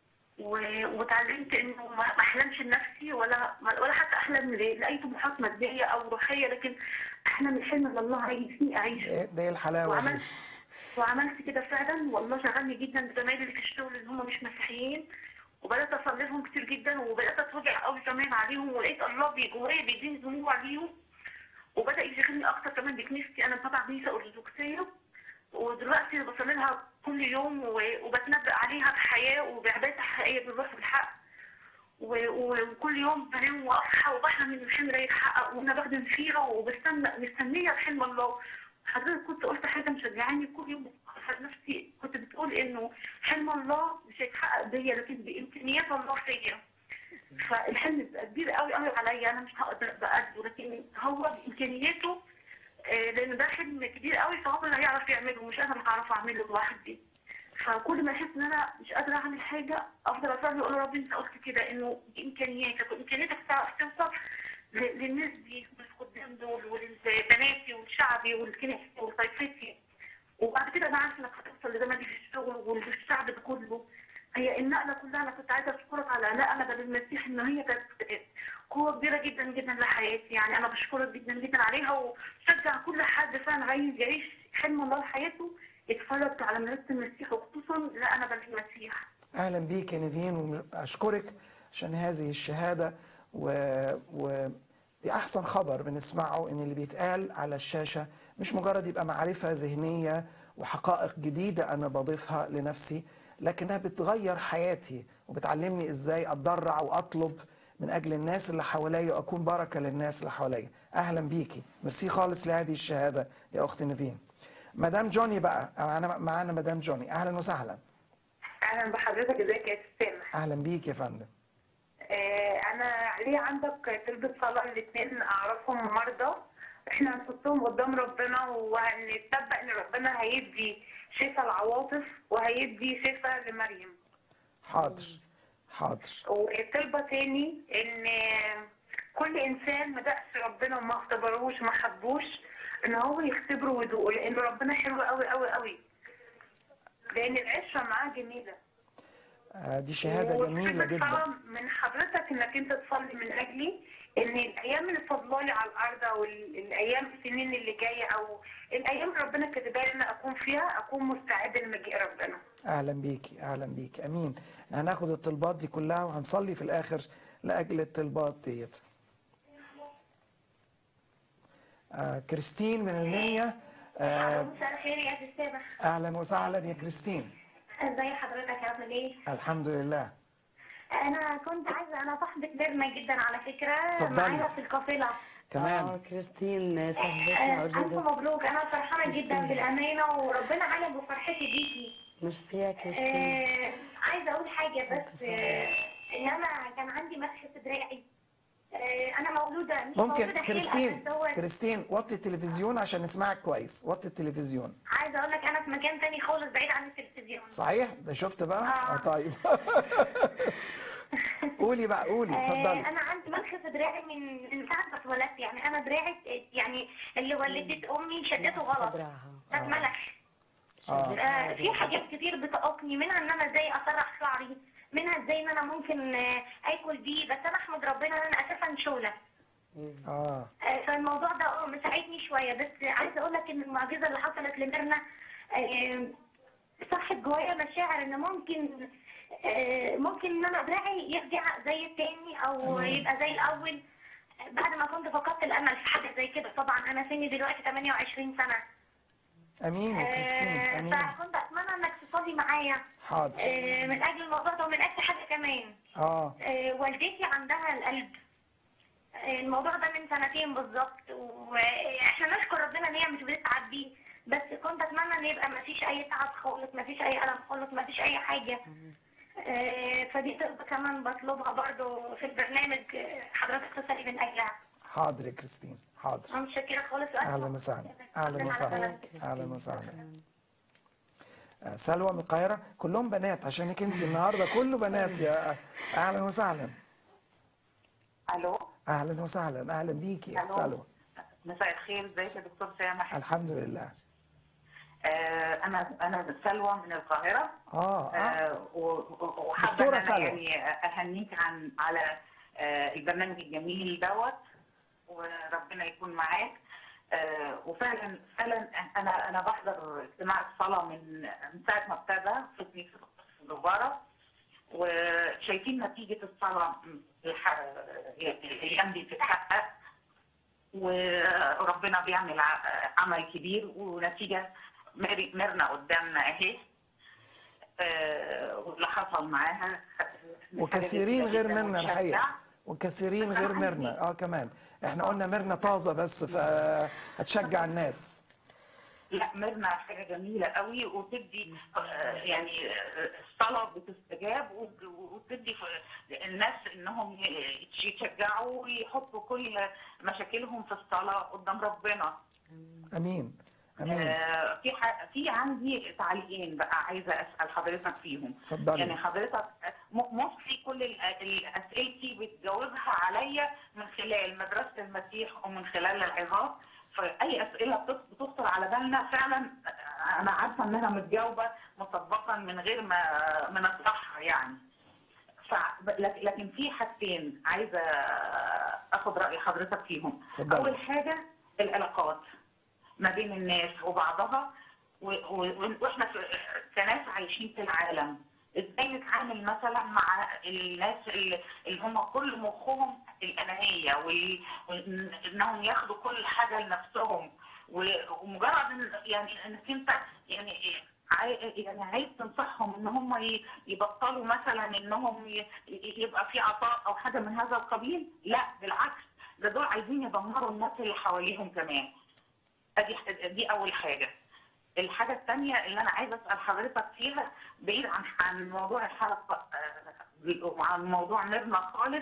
[SPEAKER 4] و- واتعلمت انه ما ما احلمش لنفسي ولا ولا حتى احلم ل- لاي طموحات ماديه او روحيه لكن احلم الحلم اللي الله عايزني اعيشه
[SPEAKER 1] ده ده ايه الحلاوه دي
[SPEAKER 4] وعملت وعملت كده فعلا والله شغلني جدا بزمايلي اللي في الشغل اللي هم مش مسيحيين وبدات اصلي لهم كتير جدا وبدات اتوجع قوي كمان عليهم ولقيت الله بي- جوايا بيديني دموع عليهم وبدا يشغلني اكتر كمان بكنيستي انا تبع كنيسه ارثوذكسيه ودلوقتي بصلي لها كل يوم و- وبتنبأ عليها بحياه وبعباده حقيقيه بالروح والحق و- و- وكل يوم بنام واصحى وبحلم ان الحلم ده يتحقق وانا بخدم فيها وبستنى مستنيه بحلم الله حضرتك كنت قلت حاجه مشجعاني كل يوم بفكر نفسي كنت بتقول انه حلم الله مش هيتحقق بيا لكن بامكانيات الله فيا فالحلم بيبقى كبير قوي قوي عليا انا مش هقدر بقده لكن هو بامكانياته آه، لان ده حلم كبير قوي فهو اللي هيعرف يعمله مش انا اللي هعرف اعمله لوحدي فكل ما احس ان انا مش قادره اعمل حاجه افضل اصلي واقول يا رب انت قلت كده انه دي امكانياتك وامكانياتك تعرف توصل ل- للناس دي والخدام دول ولبناتي والشعبي والكنيستي وطائفتي وبعد كده انا عارفه انك هتوصل لزماني في الشغل والشعب ده كله هي النقله كلها انا كنت عايزه اشكرك على نقله بل المسيح ان هي كانت قوه كبيره جدا جدا لحياتي يعني انا بشكرك جدا جدا عليها وشجع كل حد فعلا عايز يعيش حلم الله لحياته يتفرج على مدرسه المسيح وخصوصا لا انا بل المسيح
[SPEAKER 1] اهلا بيك يا نيفين واشكرك عشان هذه الشهاده و... و... دي احسن خبر بنسمعه ان اللي بيتقال على الشاشه مش مجرد يبقى معرفه ذهنيه وحقائق جديده انا بضيفها لنفسي لكنها بتغير حياتي وبتعلمني ازاي اتضرع واطلب من اجل الناس اللي حواليا واكون بركه للناس اللي حواليا اهلا بيكي ميرسي خالص لهذه الشهاده يا اخت نيفين مدام جوني بقى معانا معانا مدام جوني اهلا وسهلا
[SPEAKER 4] اهلا بحضرتك ازيك يا سامح
[SPEAKER 1] اهلا بيك يا فندم
[SPEAKER 4] آه، انا ليه عندك طلبة صلاة الاثنين اعرفهم مرضى احنا هنحطهم قدام ربنا وهنتنبأ ان ربنا هيدي شفاء العواطف وهيدي شفاء لمريم
[SPEAKER 1] حاضر حاضر
[SPEAKER 4] وطلبة تاني ان كل انسان ما دقش ربنا وما اختبروش وما حبوش ان هو يختبره ويدوقه لان ربنا حلو قوي قوي قوي لان العشرة معاه جميلة
[SPEAKER 1] آه، دي شهاده جميله
[SPEAKER 4] وطلبت
[SPEAKER 1] جدا
[SPEAKER 4] صلاة من حضرتك انك انت تصلي من اجلي ان الايام اللي فاضلالي على الارض او ال- الايام السنين اللي جايه او الايام اللي ربنا كاتبها لي انا اكون فيها اكون مستعده لمجيء ربنا.
[SPEAKER 1] اهلا بيكي اهلا بيكي امين هناخد الطلبات دي كلها وهنصلي في الاخر لاجل الطلبات ديت آه كريستين من المنيا آه
[SPEAKER 5] مساء الخير يا أستاذ سامح
[SPEAKER 1] اهلا وسهلا يا كريستين
[SPEAKER 5] ازي حضرتك يا عامل ايه؟
[SPEAKER 1] الحمد لله
[SPEAKER 5] انا كنت عايزه انا صاحبة نجمة جدا على فكرة
[SPEAKER 1] اتفضلي.
[SPEAKER 5] معايا في القافلة
[SPEAKER 2] اه
[SPEAKER 1] كمان
[SPEAKER 2] كريستين صاحبتنا
[SPEAKER 5] آه، الف
[SPEAKER 2] عزيزة
[SPEAKER 5] مبروك انا فرحانة جدا بالامانة وربنا علم بفرحتي بيكي
[SPEAKER 2] ميرسي يا كريستين
[SPEAKER 5] آه، عايزة اقول حاجة بس آه، ان انا كان عندي مسح في دراعي آه، انا مولودة مش
[SPEAKER 1] ممكن
[SPEAKER 5] مولودة
[SPEAKER 1] كريستين
[SPEAKER 5] حلقة بس هو
[SPEAKER 1] كريستين وطي التلفزيون عشان نسمعك كويس وطي التلفزيون
[SPEAKER 5] عايزة اقول لك انا في مكان تاني خالص بعيد عن التلفزيون
[SPEAKER 1] صحيح ده شفت بقى
[SPEAKER 5] آه.
[SPEAKER 1] آه طيب قولي بقى قولي
[SPEAKER 5] آه،
[SPEAKER 1] اتفضلي
[SPEAKER 5] انا عندي منخ في دراعي من من ساعه ما اتولدت يعني انا دراعي يعني اللي ولدت امي شدته غلط
[SPEAKER 2] دراعها
[SPEAKER 5] اتملح
[SPEAKER 1] آه.
[SPEAKER 5] آه، في حاجات كتير بتعوقني منها ان انا ازاي اسرح شعري منها ازاي ان انا ممكن آه، اكل بيه بس انا احمد ربنا ان انا اساسا شوله
[SPEAKER 1] اه
[SPEAKER 5] آه، فالموضوع ده اه مساعدني شويه بس عايزه اقول لك ان المعجزه اللي حصلت لميرنا آه، صحت جوايا مشاعر ان ممكن آه، ممكن ان انا دراعي يرجع زي التاني او يبقى زي الاول بعد ما كنت فقدت الامل في حاجه زي كده طبعا انا سني دلوقتي 28 سنه
[SPEAKER 1] امين يا كريستين
[SPEAKER 5] آه،
[SPEAKER 1] امين
[SPEAKER 5] فكنت اتمنى انك تصلي معايا
[SPEAKER 1] حاضر
[SPEAKER 5] آه، من اجل الموضوع ده ومن اجل حاجه كمان
[SPEAKER 1] اه
[SPEAKER 5] آه، والدتي عندها القلب آه، الموضوع ده من سنتين بالظبط واحنا نشكر ربنا ان هي مش بتتعدي بس كنت اتمنى ان يبقى ما فيش اي تعب خالص ما فيش اي الم خالص ما فيش اي حاجه آه، فدي طلب كمان بطلبها برضو في البرنامج آه، حضرتك تصلي من اجلها
[SPEAKER 1] حاضر يا كريستين حاضر
[SPEAKER 5] انا متشكره خالص
[SPEAKER 1] اهلا وسهلا اهلا وسهلا اهلا وسهلا آه، سلوى من القاهره كلهم بنات عشانك انت النهارده كله بنات يا اهلا وسهلا
[SPEAKER 6] الو
[SPEAKER 1] اهلا وسهلا اهلا بيكي يا
[SPEAKER 6] ألو.
[SPEAKER 1] سلوى
[SPEAKER 6] مساء الخير ازيك يا دكتور سامح
[SPEAKER 1] الحمد لله
[SPEAKER 6] آه انا انا سلوى من القاهره
[SPEAKER 1] اه اه
[SPEAKER 6] آه و- و- وحابه
[SPEAKER 1] دكتورة
[SPEAKER 6] ان انا
[SPEAKER 1] سلوى.
[SPEAKER 6] يعني اهنيك عن على آه البرنامج الجميل دوت وربنا يكون معاك آه وفعلا فعلا انا انا بحضر اجتماع الصلاه من من ساعه ما ابتدى في كنيسه القدس الجباره وشايفين نتيجه الصلاه الح- الايام دي بتتحقق وربنا بيعمل ع- عمل كبير ونتيجه مر- مرنا قدامنا اهي آه، واللي حصل معاها
[SPEAKER 1] وكثيرين
[SPEAKER 6] حاجة
[SPEAKER 1] غير
[SPEAKER 6] جداً
[SPEAKER 1] منا
[SPEAKER 6] ومشجعة.
[SPEAKER 1] الحقيقه وكثيرين غير ميرنا اه كمان احنا قلنا ميرنا طازه بس فهتشجع الناس
[SPEAKER 6] لا مرنا حاجه جميله قوي وتدي آه، يعني آه، الصلاه بتستجاب وت- وتدي ف- الناس انهم ي- يتشجعوا ويحطوا كل مشاكلهم في الصلاه قدام ربنا
[SPEAKER 1] امين امين
[SPEAKER 6] آه، في ح- في عندي تعليقين بقى عايزه اسال حضرتك فيهم
[SPEAKER 1] اتفضلي.
[SPEAKER 6] يعني حضرتك موصلي كل ال- ال- اسئلتي بتجاوبها عليا من خلال مدرسه المسيح ومن خلال العظات فاي اسئله بت- بتخطر على بالنا فعلا آه، انا عارفه انها متجاوبه مسبقا من غير ما من الصح يعني ف... لك- لكن في حاجتين عايزه اخد راي حضرتك فيهم
[SPEAKER 1] اتفضلي.
[SPEAKER 6] اول حاجه العلاقات ما بين الناس وبعضها و... و... واحنا في... كناس عايشين في العالم ازاي نتعامل مثلا مع الناس اللي, اللي هم كل مخهم الانانيه وال... وانهم ياخدوا كل حاجه لنفسهم و... ومجرد إن... يعني انك انت يعني عاي... يعني عايز تنصحهم ان هم ي... يبطلوا مثلا انهم ي... يبقى في عطاء او حاجه من هذا القبيل لا بالعكس ده دول عايزين يدمروا الناس اللي حواليهم كمان ادي دي اول حاجه الحاجه الثانيه اللي انا عايزه اسال حضرتك فيها بعيد عن عن موضوع الحلقه آه، وعن موضوع ميرنا خالص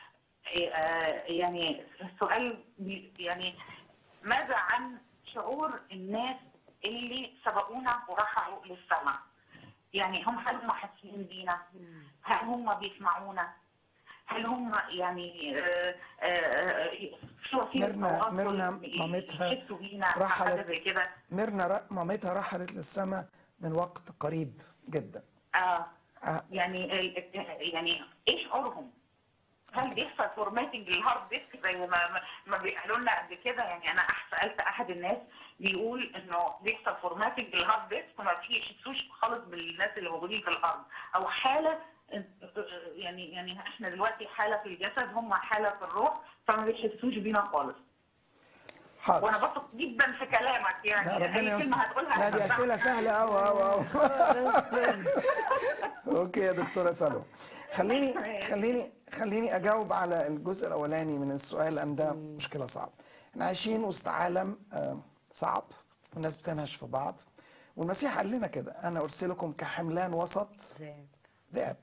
[SPEAKER 6] آه، يعني السؤال بي- يعني ماذا عن شعور الناس اللي سبقونا وراحوا للسماء يعني هم هل هم حاسين بينا هل هم بيسمعونا هل هم يعني آه، آه، آه، في وسيله
[SPEAKER 1] ميرنا-
[SPEAKER 6] تواصل
[SPEAKER 1] ميرنا مامتها
[SPEAKER 6] يحسوا بينا
[SPEAKER 1] رحلت-
[SPEAKER 6] حاجه زي كده
[SPEAKER 1] ميرنا ر- مامتها رحلت للسماء من وقت قريب جدا
[SPEAKER 6] اه
[SPEAKER 1] آه.
[SPEAKER 6] يعني ال- يعني ايه شعورهم؟ هل بيحصل فورماتنج للهارد ديسك زي ما ما- ما بيقولوا لنا قبل كده يعني انا أح- سالت احد الناس بيقول انه بيحصل فورماتنج للهارد ديسك وما بيحسوش خالص بالناس اللي موجودين في الارض او حاله يعني يعني احنا دلوقتي حاله في الجسد هم حاله في الروح فما بيحسوش بينا خالص
[SPEAKER 1] حاضر
[SPEAKER 6] وانا بثق جدا في كلامك يعني
[SPEAKER 1] لا ربنا
[SPEAKER 6] اي
[SPEAKER 1] يستر
[SPEAKER 6] كلمه هتقولها
[SPEAKER 1] لا دي
[SPEAKER 6] هتصدقها.
[SPEAKER 1] اسئله سهله قوي قوي قوي اوكي يا دكتوره سلوى خليني خليني خليني اجاوب على الجزء الاولاني من السؤال لان ده مشكله صعبه احنا عايشين وسط عالم آه، صعب والناس بتنهش في بعض والمسيح قال لنا كده انا ارسلكم كحملان وسط
[SPEAKER 2] ذئب.
[SPEAKER 1] ذئاب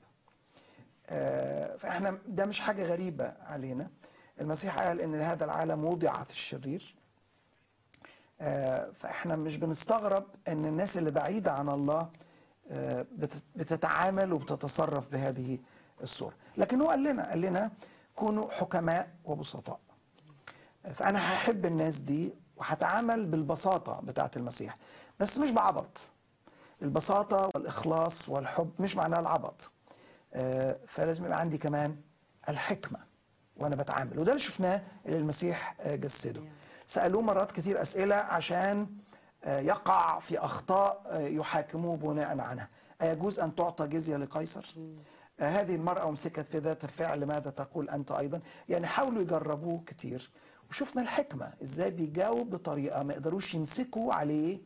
[SPEAKER 1] آه، فاحنا ده مش حاجه غريبه علينا المسيح قال ان هذا العالم وضع في الشرير آه، فاحنا مش بنستغرب ان الناس اللي بعيده عن الله آه، بت- بتتعامل وبتتصرف بهذه الصوره لكن هو قال لنا قال لنا كونوا حكماء وبسطاء فانا هحب الناس دي وهتعامل بالبساطه بتاعه المسيح بس مش بعبط البساطه والاخلاص والحب مش معناه العبط آه، فلازم يبقى عندي كمان الحكمه وانا بتعامل وده اللي شفناه اللي المسيح آه، جسده سالوه مرات كتير اسئله عشان آه، يقع في اخطاء آه، يحاكموه بناء عنها ايجوز ان تعطى جزيه لقيصر آه، هذه المراه امسكت في ذات الفعل ماذا تقول انت ايضا يعني حاولوا يجربوه كتير وشفنا الحكمه ازاي بيجاوب بطريقه ما يقدروش يمسكوا عليه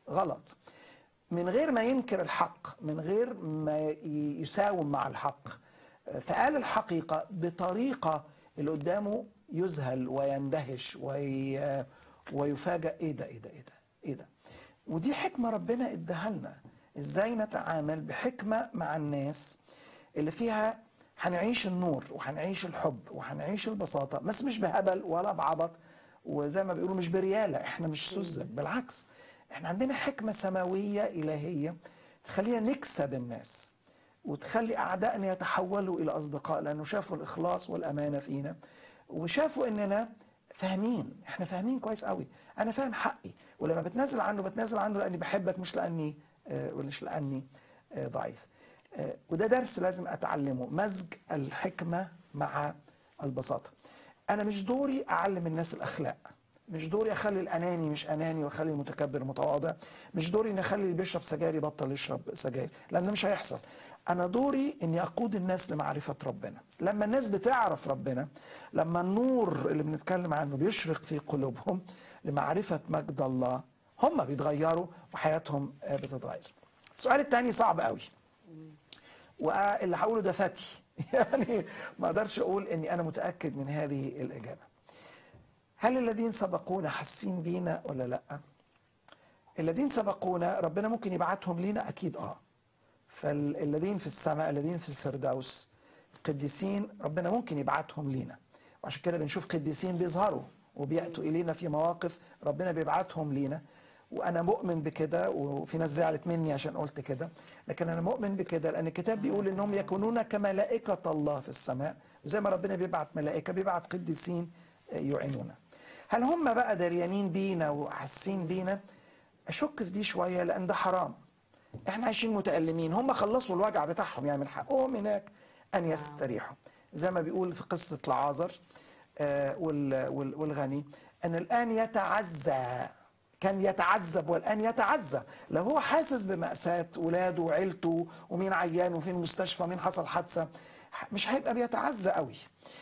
[SPEAKER 1] غلط من غير ما ينكر الحق من غير ما ي- يساوم مع الحق فقال الحقيقة بطريقة اللي قدامه يذهل ويندهش وي... ويفاجأ ايه ده ايه ده ايه ده ايه ده ودي حكمة ربنا اداها لنا ازاي نتعامل بحكمة مع الناس اللي فيها هنعيش النور وهنعيش الحب وهنعيش البساطة بس مش بهبل ولا بعبط وزي ما بيقولوا مش بريالة احنا مش سذج بالعكس احنا عندنا حكمة سماوية إلهية تخلينا نكسب الناس وتخلي أعدائنا يتحولوا إلى أصدقاء لأنه شافوا الإخلاص والأمانة فينا وشافوا إننا فاهمين احنا فاهمين كويس قوي انا فاهم حقي ولما بتنازل عنه بتنازل عنه لاني بحبك مش لاني آه، مش لاني آه، ضعيف آه، وده درس لازم اتعلمه مزج الحكمه مع البساطه انا مش دوري اعلم الناس الاخلاق مش دوري اخلي الاناني مش اناني واخلي المتكبر متواضع مش دوري اني اخلي اللي بيشرب سجاير يبطل يشرب سجاير لان ده مش هيحصل انا دوري اني اقود الناس لمعرفه ربنا لما الناس بتعرف ربنا لما النور اللي بنتكلم عنه بيشرق في قلوبهم لمعرفه مجد الله هم بيتغيروا وحياتهم آه، بتتغير السؤال الثاني صعب قوي واللي هقوله ده فتي يعني ما اقدرش اقول اني انا متاكد من هذه الاجابه هل الذين سبقونا حاسين بينا ولا لا الذين سبقونا ربنا ممكن يبعتهم لينا اكيد اه فالذين في السماء الذين في الفردوس قديسين ربنا ممكن يبعتهم لينا وعشان كده بنشوف قديسين بيظهروا وبياتوا الينا في مواقف ربنا بيبعتهم لينا وانا مؤمن بكده وفي ناس زعلت مني عشان قلت كده لكن انا مؤمن بكده لان الكتاب بيقول انهم يكونون كملائكه الله في السماء وزي ما ربنا بيبعت ملائكه بيبعت قديسين يعينونا هل هم بقى دريانين بينا وحاسين بينا اشك في دي شويه لان ده حرام احنا عايشين متألمين هم خلصوا الوجع بتاعهم يعني من حقهم هناك ان يستريحوا زي ما بيقول في قصة العازر آه، وال- وال- والغني ان الان يتعزى كان يتعذب والان يتعزى لو هو حاسس بمأساة ولاده وعيلته ومين عيان وفين المستشفى مين حصل حادثة مش هيبقى بيتعزى قوي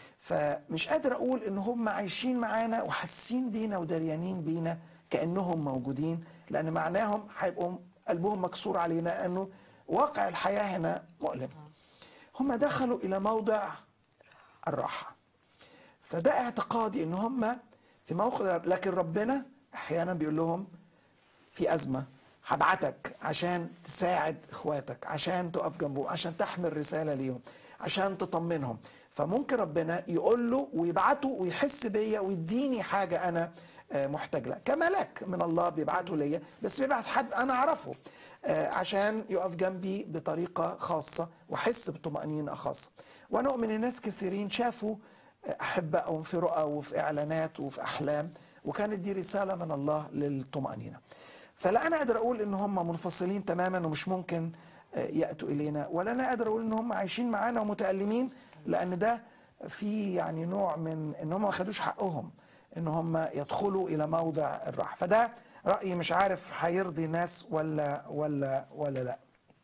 [SPEAKER 1] فمش قادر اقول ان هم عايشين معانا وحاسين بينا ودريانين بينا كانهم موجودين لان معناهم هيبقوا قلبهم مكسور علينا لانه واقع الحياه هنا مؤلم هم دخلوا الى موضع الراحه فده اعتقادي ان هم في موقع لكن ربنا احيانا بيقول لهم في ازمه هبعتك عشان تساعد اخواتك عشان تقف جنبهم عشان تحمل رساله ليهم عشان تطمنهم فممكن ربنا يقول له ويبعته ويحس بيا ويديني حاجه انا آه، محتاج لها كملاك من الله بيبعته ليا بس بيبعت حد انا اعرفه آه، عشان يقف جنبي بطريقه خاصه واحس بطمانينه خاصه وانا اؤمن ان ناس كثيرين شافوا احبائهم في رؤى وفي اعلانات وفي احلام وكانت دي رساله من الله للطمانينه فلا انا قادر اقول ان هم منفصلين تماما ومش ممكن آه، ياتوا الينا ولا انا قادر اقول ان هم عايشين معانا ومتالمين لان ده في يعني نوع من ان هم ما خدوش حقهم ان هم يدخلوا الى موضع الراحه فده رايي مش عارف هيرضي ناس ولا ولا ولا لا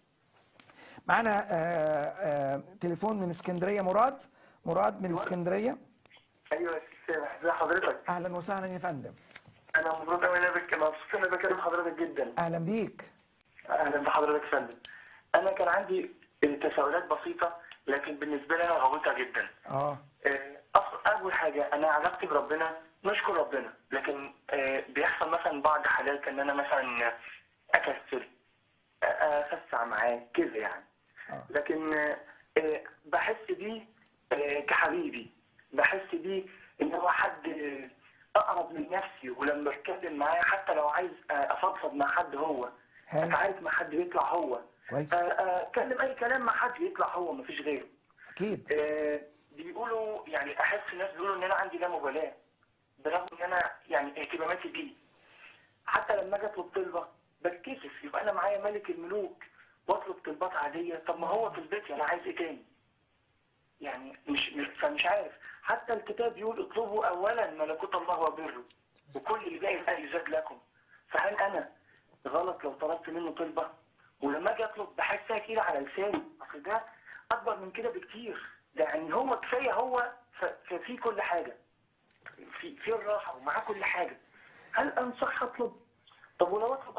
[SPEAKER 1] معانا آه، آه، تليفون من اسكندريه مراد مراد من اسكندريه
[SPEAKER 7] ايوه يا استاذ سامح ازي حضرتك
[SPEAKER 1] اهلا وسهلا يا فندم
[SPEAKER 7] انا مبسوط قوي ان انا بك- مبسوط ان انا بكلم حضرتك جدا
[SPEAKER 1] اهلا بيك
[SPEAKER 7] اهلا بحضرتك يا فندم انا كان عندي تساؤلات بسيطه لكن بالنسبه لي انا غويطه جدا
[SPEAKER 1] اه
[SPEAKER 7] آه، أص- اول حاجه انا علاقتي بربنا نشكر ربنا لكن آه، بيحصل مثلا بعض حالات ان انا مثلا اكسل آه، افسع معاه كده يعني
[SPEAKER 1] آه.
[SPEAKER 7] لكن آه، آه، بحس بيه آه، كحبيبي بحس بيه ان هو حد آه، اقرب من نفسي ولما اتكلم معاه حتى لو عايز آه، افضفض مع حد هو
[SPEAKER 1] حلو.
[SPEAKER 7] اتعارك مع حد يطلع هو
[SPEAKER 1] كويس.
[SPEAKER 7] آه، آه، اتكلم اي كلام مع حد يطلع هو مفيش غيره
[SPEAKER 1] اكيد
[SPEAKER 7] آه، بيقولوا يعني احس الناس بيقولوا ان انا عندي لا مبالاه برغم ان انا يعني اهتماماتي بيه حتى لما اجي اطلب طلبه بتكسف يبقى انا معايا ملك الملوك واطلب طلبات عاديه طب ما هو طلبتي انا عايز ايه تاني؟ يعني مش مش- فمش عارف حتى الكتاب بيقول اطلبوا اولا ملكوت الله وبره وكل اللي باقي بقى يزاد لكم فهل انا غلط لو طلبت منه طلبه ولما اجي اطلب بحسها كده على لساني اصل ده اكبر من كده بكتير ده يعني هو كفايه هو ف- ففي كل حاجه في في الراحه ومعاه كل حاجه هل انصح اطلب طب ولو اطلب اطلب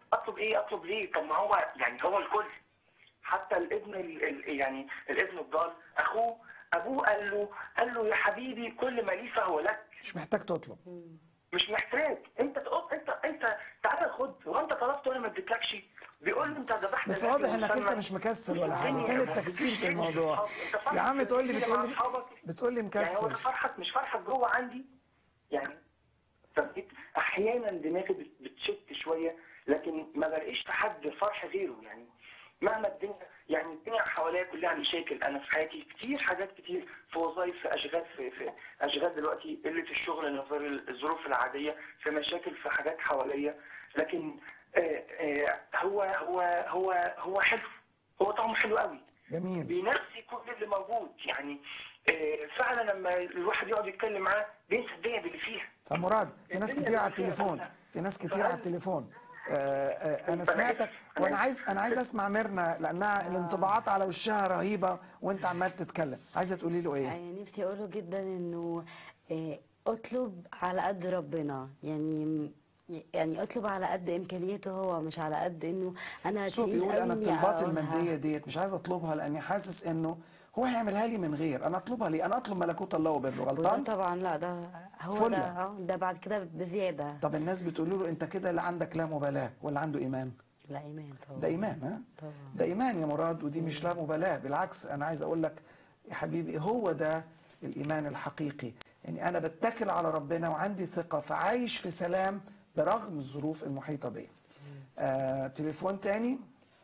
[SPEAKER 7] اطلب ايه اطلب ليه طب ما هو يعني هو الكل حتى الابن ال ال يعني الابن الضال اخوه ابوه قال له قال له يا حبيبي كل ما لي فهو لك
[SPEAKER 1] مش محتاج تطلب
[SPEAKER 7] مش محتاج انت تقول انت انت تعالى خد هو انت طلبت وانا ما اديتلكش بيقول لي انت ذبحت
[SPEAKER 1] بس
[SPEAKER 7] الأكل
[SPEAKER 1] واضح انك انت
[SPEAKER 7] والسمك.
[SPEAKER 1] مش مكسل ولا حاجه
[SPEAKER 7] الدنيا
[SPEAKER 1] فين
[SPEAKER 7] يا
[SPEAKER 1] التكسير في
[SPEAKER 7] فين
[SPEAKER 1] الموضوع
[SPEAKER 7] الصحاب؟ انت فرحك
[SPEAKER 1] يا عم تقول لي
[SPEAKER 7] تيجي
[SPEAKER 1] بتقول
[SPEAKER 7] مع
[SPEAKER 1] لي
[SPEAKER 7] أصحابك؟
[SPEAKER 1] بتقول لي
[SPEAKER 7] يعني هو ده
[SPEAKER 1] مكسل
[SPEAKER 7] فرحك مش فرحك جوه عندي يعني فبقيت احيانا دماغي بت- بتشت شويه لكن ما بلاقيش في حد فرح غيره يعني مهما الدنيا يعني الدنيا حواليا كلها مشاكل انا في حياتي كتير حاجات كتير في وظائف في اشغال في, في اشغال دلوقتي قله الشغل نظير الظروف العاديه في مشاكل في حاجات حواليا لكن آه آه هو هو هو هو حلو هو طعمه حلو قوي
[SPEAKER 1] جميل
[SPEAKER 7] بنفسي كل اللي موجود يعني آه، فعلا لما الواحد يقعد يتكلم معاه بينسى الدنيا باللي فيها
[SPEAKER 1] طب مراد في ناس
[SPEAKER 7] الدنيا
[SPEAKER 1] كتير على
[SPEAKER 7] اللي فيها
[SPEAKER 1] التليفون
[SPEAKER 7] بقى.
[SPEAKER 1] في ناس كتير على التليفون آه، آه، انا سمعتك وانا عايز انا عايز اسمع ميرنا لانها الانطباعات على وشها رهيبه وانت عمال تتكلم عايزه تقولي له ايه
[SPEAKER 2] يعني نفسي اقوله جدا انه آه، اطلب على قد ربنا يعني يعني اطلب على قد امكانياته هو مش على قد انه انا
[SPEAKER 1] بس هو
[SPEAKER 2] تقيل
[SPEAKER 1] بيقول
[SPEAKER 2] قوي
[SPEAKER 1] انا
[SPEAKER 2] إني
[SPEAKER 1] الطلبات
[SPEAKER 2] أقولها.
[SPEAKER 1] الماديه ديت مش عايز اطلبها لاني حاسس انه هو هيعملها لي من غير انا اطلبها ليه انا اطلب ملكوت الله وبره
[SPEAKER 2] وده
[SPEAKER 1] غلطان
[SPEAKER 2] طبعا لا ده هو
[SPEAKER 1] فلة.
[SPEAKER 2] ده اه ده بعد كده بزياده
[SPEAKER 1] طب الناس بتقول له انت كده لا عندك لا مبالاه ولا عنده ايمان
[SPEAKER 2] لا ايمان طبعا
[SPEAKER 1] ده ايمان ها
[SPEAKER 2] طبعا.
[SPEAKER 1] ده ايمان يا مراد ودي مش لا مبالاه بالعكس انا عايز اقول لك يا حبيبي هو ده الايمان الحقيقي يعني انا بتكل على ربنا وعندي ثقه فعايش في سلام برغم الظروف المحيطه بيا آه، تليفون تاني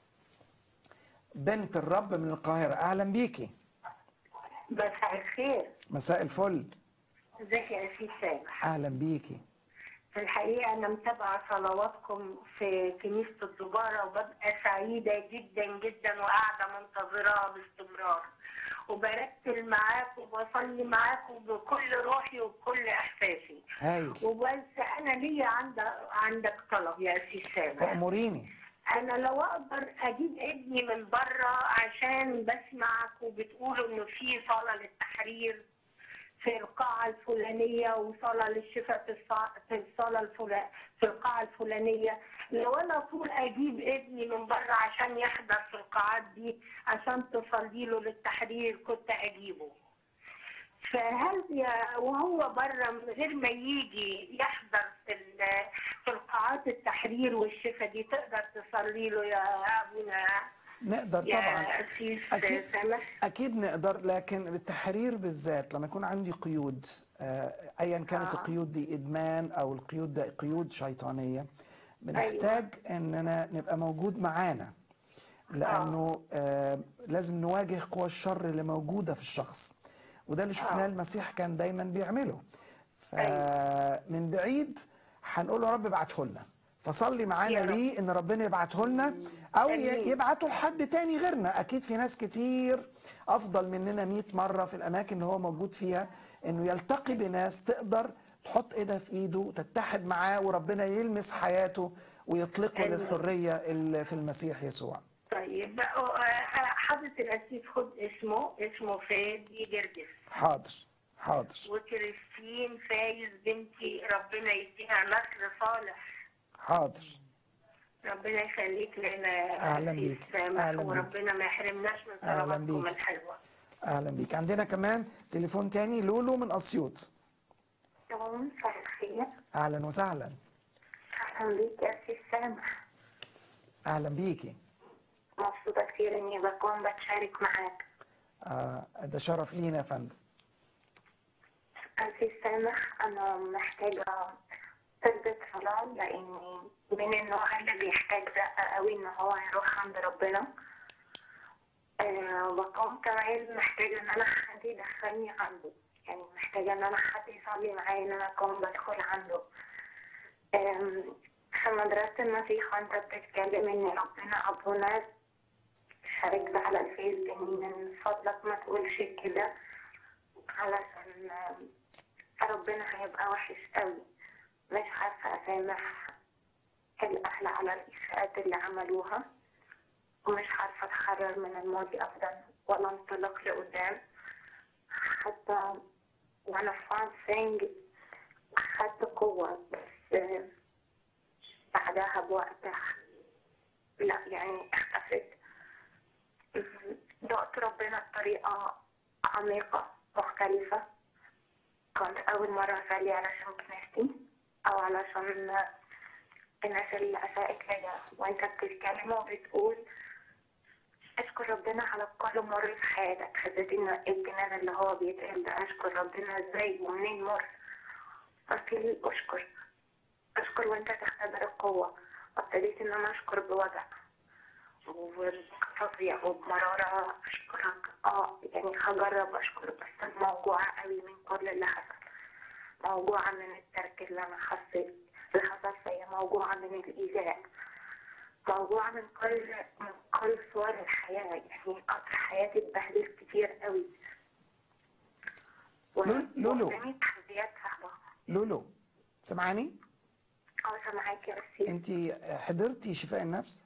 [SPEAKER 1] بنت الرب من القاهره اهلا بيكي
[SPEAKER 8] مساء الخير
[SPEAKER 1] مساء الفل
[SPEAKER 8] ازيك يا سي سامح
[SPEAKER 1] اهلا بيكي
[SPEAKER 8] في الحقيقه انا متابعه صلواتكم في كنيسه الدباره وببقى سعيده جدا جدا وقاعده منتظراها باستمرار وبرتل معاكم وبصلي معاكم بكل روحي وبكل احساسي
[SPEAKER 1] هايل
[SPEAKER 8] وبس انا ليا عندك عندك طلب يا سي سامح
[SPEAKER 1] اموريني
[SPEAKER 8] انا لو اقدر اجيب ابني من بره عشان بسمعك وبتقولوا انه في صلاه للتحرير في القاعة الفلانية وصلاة للشفاء في الصع- في الصالة الفلا- في القاعة الفلانية لو أنا طول أجيب ابني من بره عشان يحضر في القاعات دي عشان تصلي له للتحرير كنت أجيبه فهل يا وهو بره من غير ما يجي يحضر في ال- في القاعات التحرير والشفاء دي تقدر تصلي له يا ابونا
[SPEAKER 1] نقدر طبعا
[SPEAKER 8] يا سيس
[SPEAKER 1] أكيد.
[SPEAKER 8] سامح
[SPEAKER 1] اكيد نقدر لكن التحرير بالذات لما يكون عندي قيود آه، ايا كانت
[SPEAKER 8] آه.
[SPEAKER 1] القيود دي ادمان او القيود ده قيود شيطانيه بنحتاج اننا نبقى موجود معانا لانه آه لازم نواجه قوى الشر اللي موجوده في الشخص وده اللي شفناه المسيح كان دايما بيعمله فمن بعيد هنقول له يا رب ابعته لنا فصلي معانا
[SPEAKER 8] يا رب.
[SPEAKER 1] ليه ان ربنا يبعته لنا او ي-
[SPEAKER 8] آمين.
[SPEAKER 1] يبعته لحد تاني غيرنا اكيد في ناس كتير افضل مننا 100 مره في الاماكن اللي هو موجود فيها انه يلتقي بناس تقدر تحط ايدها في ايده وتتحد معاه وربنا يلمس حياته ويطلقه
[SPEAKER 8] آمين.
[SPEAKER 1] للحريه اللي في المسيح يسوع
[SPEAKER 8] طيب آه، حضرة الأسيس خد اسمه اسمه فادي جرجس
[SPEAKER 1] حاضر حاضر
[SPEAKER 8] وكريستين فايز بنتي ربنا يديها نسل صالح
[SPEAKER 1] حاضر
[SPEAKER 8] ربنا يخليك لنا
[SPEAKER 1] أهلاً
[SPEAKER 8] أسيس
[SPEAKER 1] بيك.
[SPEAKER 8] سامح
[SPEAKER 1] أهلاً بيك.
[SPEAKER 8] وربنا ما يحرمناش من
[SPEAKER 1] أهلاً
[SPEAKER 8] صلواتكم
[SPEAKER 1] بيك.
[SPEAKER 8] الحلوة
[SPEAKER 1] اهلا بيك عندنا كمان تليفون تاني لولو من اسيوط
[SPEAKER 5] مساء الخير
[SPEAKER 1] اهلا وسهلا
[SPEAKER 5] اهلا بيك يا سي سامح
[SPEAKER 1] اهلا بيكي
[SPEAKER 5] مبسوطة كتير اني بكون بتشارك معاك
[SPEAKER 1] آه ده شرف لينا يا فندم
[SPEAKER 5] سي سامح انا محتاجة طلبة صلاة لاني من النوع اللي بيحتاج دقة قوي ان هو يروح عند ربنا آه بكون كمان محتاجة ان انا حد يدخلني عنده يعني محتاجة ان انا حد يصلي معايا ان انا اكون بدخل عنده آم، في مدرسة المسيح وانت بتتكلم ان ربنا ابونا شاركت على الفيس اني من فضلك ما تقولش كده علشان آم، ربنا هيبقى وحش قوي مش عارفة اسامح الاهل على الاساءات اللي عملوها ومش عارفة اتحرر من الماضي ابدا ولا انطلق لقدام حتى وانا في فانسينج اخدت قوة بس آه، بعدها بوقت
[SPEAKER 4] لا يعني اختفت دقت ربنا بطريقة عميقة مختلفة كنت أول مرة أصلي علشان كنيستي أو علشان الناس اللي أساءت ليا وأنت بتتكلم وبتقول اشكر ربنا على كل مر في حياتك حسيت ان الجنان اللي هو بيتقال ده اشكر ربنا ازاي ومنين مر قلت لي اشكر اشكر وانت تختبر القوة وابتديت ان انا اشكر بوجع وفظيع وبمرارة اشكرك اه يعني هجرب اشكر بس أنا موجوعة قوي من كل اللي حصل موجوعة من الترك اللي انا حسيت اللي حصل فيا موجوعة من الايذاء موجوعة من كل من كل صور الحياة يعني قطر حياتي اتبهدلت كتير قوي و-
[SPEAKER 1] لول- لولو.
[SPEAKER 4] وقدامي تحديات صعبة
[SPEAKER 1] لولو سمعاني
[SPEAKER 4] اه سامعاك يا أسيس
[SPEAKER 1] انت حضرتي شفاء النفس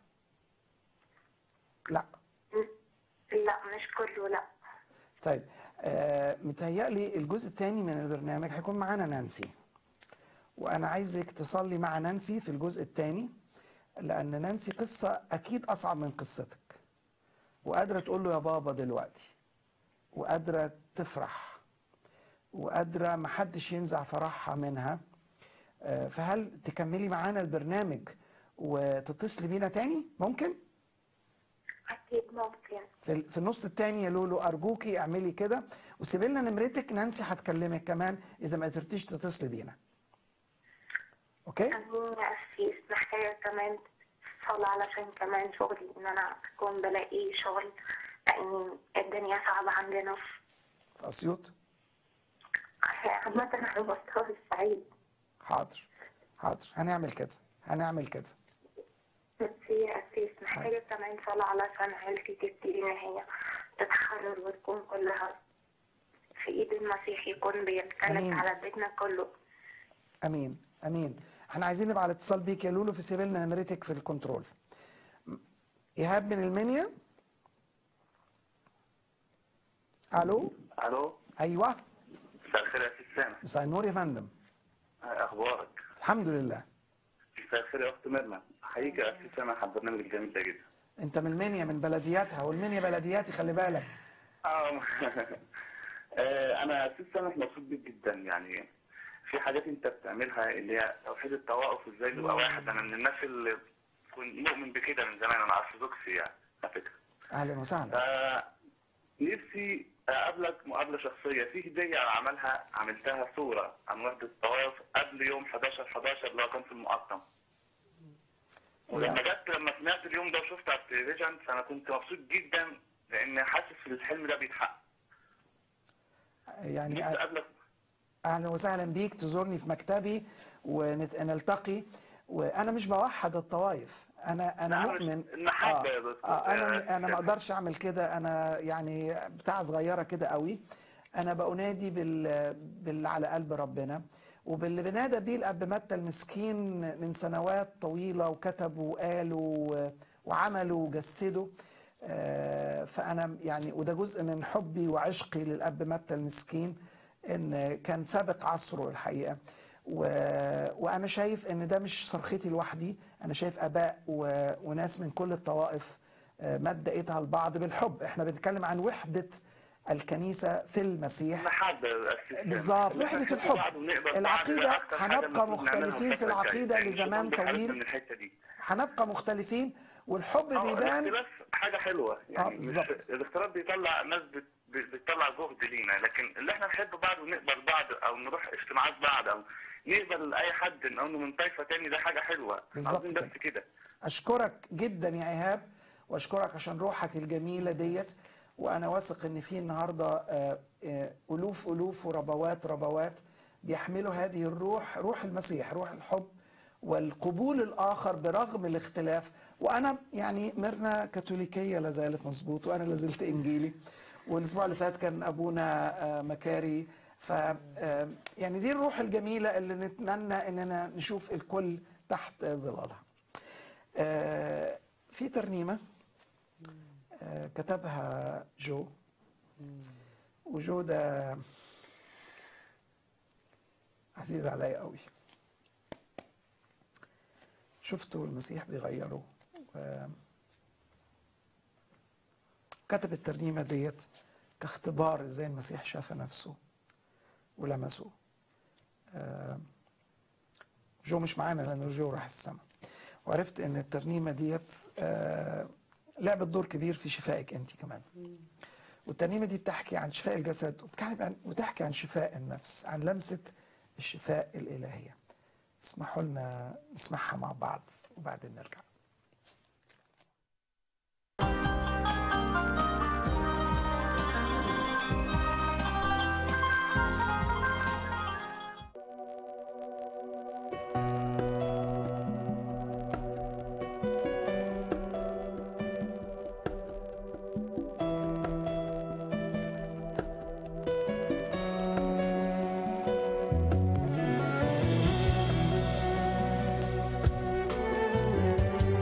[SPEAKER 1] لا
[SPEAKER 4] لا مش كله لا
[SPEAKER 1] طيب آه متهيألي الجزء الثاني من البرنامج هيكون معانا نانسي وانا عايزك تصلي مع نانسي في الجزء الثاني لان نانسي قصه اكيد اصعب من قصتك وقادره تقول له يا بابا دلوقتي وقادره تفرح وقادره محدش ينزع فرحها منها آه، فهل تكملي معانا البرنامج وتتصلي بينا تاني ممكن
[SPEAKER 4] أكيد ممكن
[SPEAKER 1] في في النص التاني يا لولو ارجوكي اعملي كده وسيبي لنا نمرتك نانسي هتكلمك كمان اذا ما قدرتيش تتصلي بينا اوكي
[SPEAKER 4] أمين يا أسيس محتاجة كمان صلاة علشان كمان شغلي إن أنا أكون بلاقي شغل لأن الدنيا صعبة عندنا
[SPEAKER 1] في اسيوط
[SPEAKER 4] عامة أنا بشتغل الصعيد
[SPEAKER 1] حاضر حاضر هنعمل كده هنعمل كده
[SPEAKER 4] بس يا أسيس محتاجة كمان صلاة علشان عيلتي تبتدي إن هي تتحرر وتكون كلها في إيد المسيح يكون
[SPEAKER 1] أمين.
[SPEAKER 4] بيمتلك على بيتنا كله
[SPEAKER 1] امين امين احنا عايزين نبقى على اتصال بيك يا لولو فسيبي لنا نمرتك في الكنترول م- ايهاب من المنيا الو
[SPEAKER 9] الو
[SPEAKER 1] ايوه
[SPEAKER 9] مساء الخير يا استاذ سامح
[SPEAKER 1] مساء النور يا فندم
[SPEAKER 9] هاي اخبارك
[SPEAKER 1] الحمد لله
[SPEAKER 9] مساء الخير يا اخت ميرنا احييك يا استاذ سامح على البرنامج الجميل ده جدا
[SPEAKER 1] انت من المنيا من بلدياتها والمنيا بلدياتي خلي بالك
[SPEAKER 9] اه آه، انا يا استاذ سامح مبسوط بيك جدا يعني في حاجات انت بتعملها اللي هي توحيد الطوائف ازاي تبقى واحد انا من الناس اللي كنت مؤمن بكده من زمان انا ارثوذكسي يعني على فكره
[SPEAKER 1] اهلا وسهلا
[SPEAKER 9] ف نفسي اقابلك مقابله شخصيه في هديه عملها عملتها صوره عن وحده الطوائف قبل يوم 11 11 اللي هو كان في المقطم ولما جت لما سمعت اليوم ده وشفت على التلفزيون فانا كنت مبسوط جدا لان حاسس ان الحلم ده بيتحقق
[SPEAKER 1] يعني
[SPEAKER 9] نفسي اقابلك
[SPEAKER 1] اهلا وسهلا بيك تزورني في مكتبي ونلتقي وانا مش بوحد الطوائف انا انا
[SPEAKER 9] لا، مش-
[SPEAKER 1] مؤمن
[SPEAKER 9] المحبة يا
[SPEAKER 1] آه
[SPEAKER 9] دكتور.
[SPEAKER 1] آه انا
[SPEAKER 9] آه،
[SPEAKER 1] انا ما اقدرش اعمل كده انا يعني بتاع صغيره كده قوي انا بأنادي بال باللي على قلب ربنا وباللي بنادى بيه الاب متى المسكين من سنوات طويله وكتبوا وقالوا وعملوا وجسدوا آه، فانا يعني وده جزء من حبي وعشقي للاب متى المسكين ان كان سابق عصره الحقيقه و... وانا شايف ان ده مش صرختي لوحدي انا شايف اباء و... وناس من كل الطوائف آه، مد ايدها لبعض بالحب احنا بنتكلم عن وحده الكنيسه في المسيح
[SPEAKER 9] محبه يا أستاذ سامح.
[SPEAKER 1] بالظبط
[SPEAKER 9] إن إحنا
[SPEAKER 1] وحده
[SPEAKER 9] نشوف بعض
[SPEAKER 1] الحب
[SPEAKER 9] ونقبل بعض ده
[SPEAKER 1] العقيده
[SPEAKER 9] أكتر حاجة
[SPEAKER 1] هنبقى
[SPEAKER 9] المفروض نعملها
[SPEAKER 1] مختلفين في
[SPEAKER 9] الفترة الجاية.
[SPEAKER 1] العقيده
[SPEAKER 9] يعني نشوف
[SPEAKER 1] لزمان
[SPEAKER 9] بعض حالتنا
[SPEAKER 1] طويل
[SPEAKER 9] من الحته دي
[SPEAKER 1] هنبقى مختلفين والحب
[SPEAKER 9] اه
[SPEAKER 1] بيبان
[SPEAKER 9] الاختلاف حاجه حلوه يعني مش
[SPEAKER 1] بالظبط.
[SPEAKER 9] الاختلاف بيطلع ناس بت... بت- بتطلع جهد لينا لكن اللي احنا نحب بعض ونقبل بعض او نروح اجتماعات بعض او نقبل اي حد انه من طائفه تاني ده حاجه حلوه
[SPEAKER 1] بالظبط
[SPEAKER 9] عاوزين بس
[SPEAKER 1] كده.
[SPEAKER 9] كده
[SPEAKER 1] اشكرك جدا يا ايهاب واشكرك عشان روحك الجميله ديت وانا واثق ان في النهارده آه، آه، الوف الوف وربوات ربوات بيحملوا هذه الروح روح المسيح روح الحب والقبول الاخر برغم الاختلاف وانا يعني ميرنا كاثوليكيه لا زالت مظبوط وانا لا زلت انجيلي والاسبوع اللي فات كان ابونا آه، مكاري ف آه، يعني دي الروح الجميله اللي نتمنى اننا نشوف الكل تحت ظلالها آه، في ترنيمة آه، كتبها جو وجو ده عزيز عليا قوي شفته المسيح بيغيره و كتب الترنيمة ديت كاختبار ازاي المسيح شاف نفسه ولمسه آه، جو مش معانا لان جو راح السما وعرفت ان الترنيمة ديت آه، لعبت دور كبير في شفائك انت كمان والترنيمة دي بتحكي عن شفاء الجسد وبتحكي عن, وتحكي عن شفاء النفس عن لمسة الشفاء الإلهية اسمحوا لنا نسمعها مع بعض وبعدين نرجع
[SPEAKER 10] Thank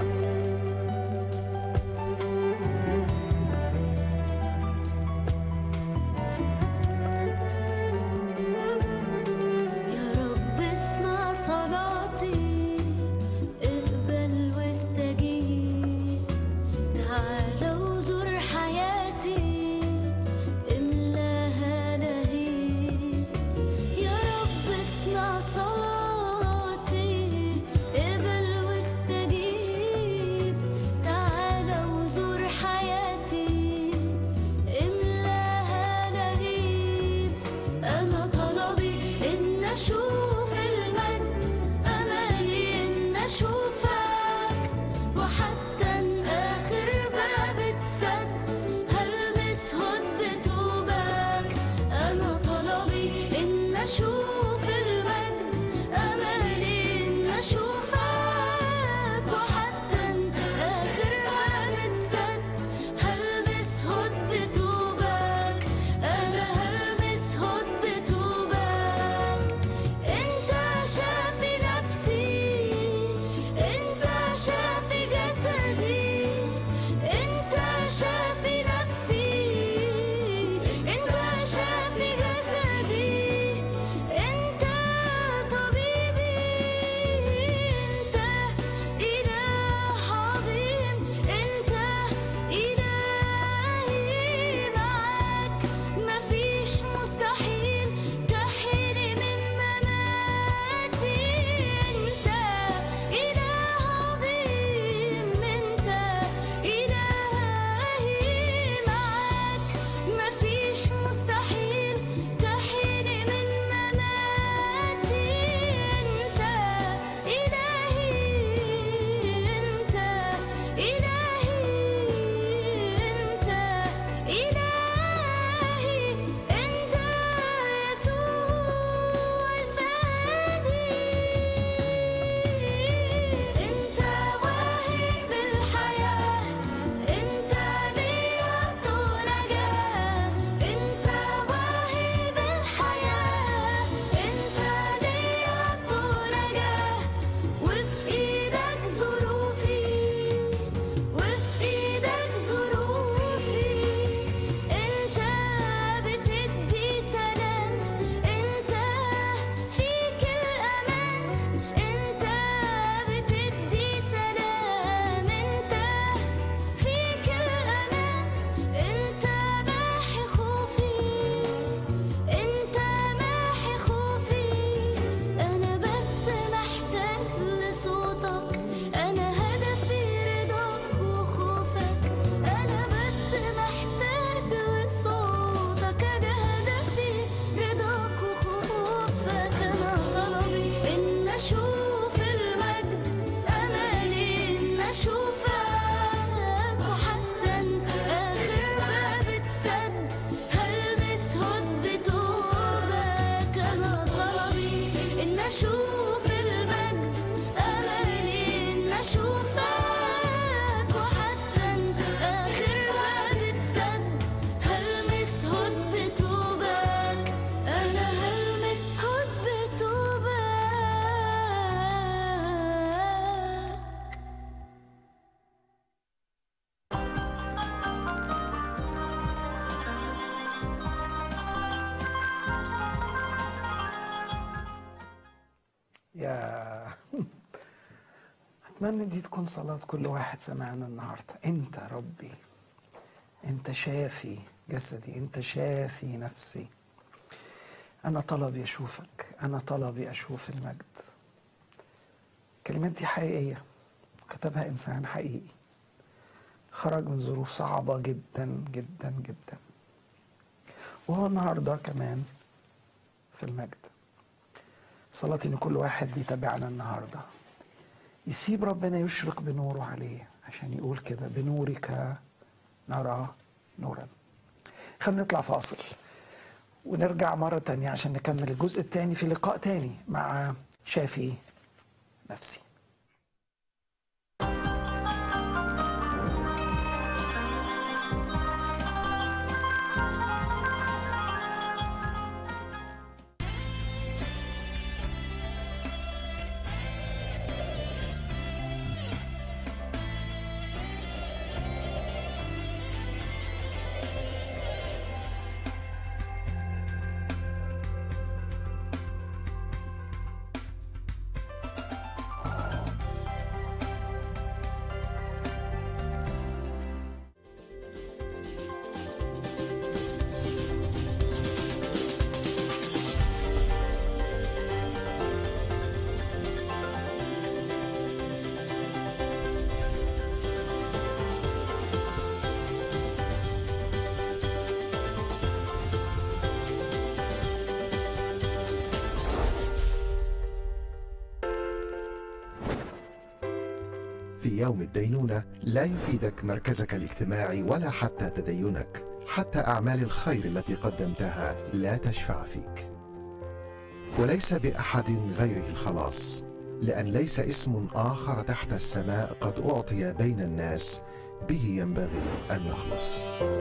[SPEAKER 1] أتمنى دي تكون صلاة كل واحد سمعنا النهاردة أنت ربي أنت شافي جسدي أنت شافي نفسي أنا طلبي أشوفك أنا طلبي أشوف المجد الكلمات دي حقيقية كتبها إنسان حقيقي خرج من ظروف صعبة جدا جدا جدا وهو النهاردة كمان في المجد صلاتي إن كل واحد بيتابعنا النهاردة يسيب ربنا يشرق بنوره عليه عشان يقول كده بنورك نرى نورا خلينا نطلع فاصل ونرجع مرة تانية عشان نكمل الجزء التاني في لقاء تاني مع شافي نفسي
[SPEAKER 10] في يوم الدينونة لا يفيدك مركزك الاجتماعي ولا حتى تدينك حتى أعمال الخير التي قدمتها لا تشفع فيك وليس بأحد غيره الخلاص لأن ليس اسم آخر تحت السماء قد أعطي بين الناس به ينبغي أن نخلص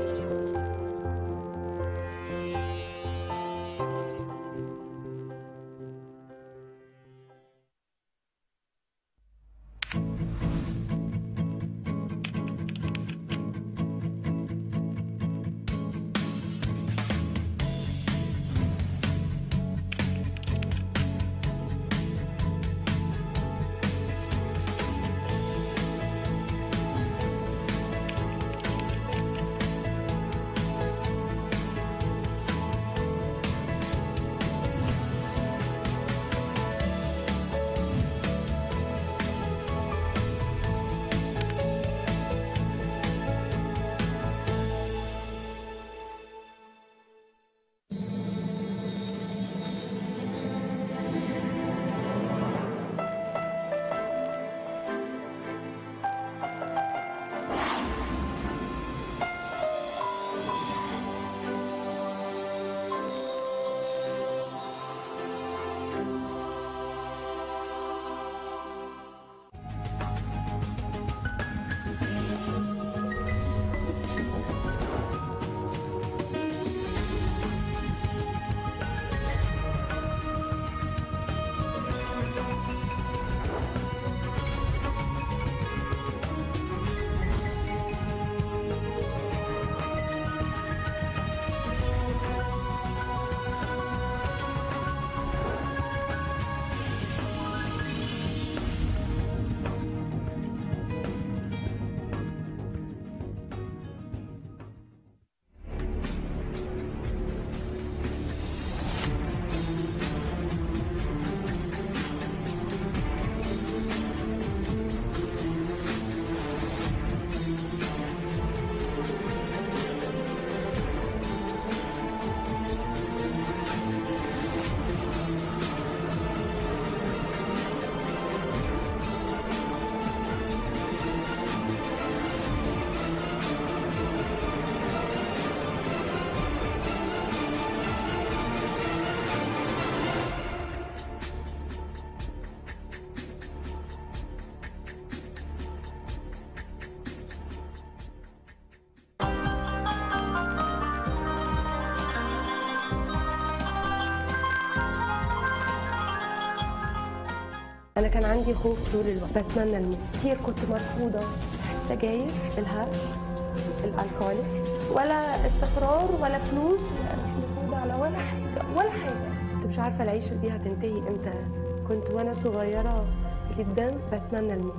[SPEAKER 11] انا كان عندي خوف طول الوقت بتمنى الموت كتير كنت مرفوضه السجاير الهرش الالكوليك ولا استقرار ولا فلوس لا مش مسؤولة على ولا حاجه ولا حاجه كنت مش عارفه العيشه دي هتنتهي امتى كنت وانا صغيره جدا بتمنى الموت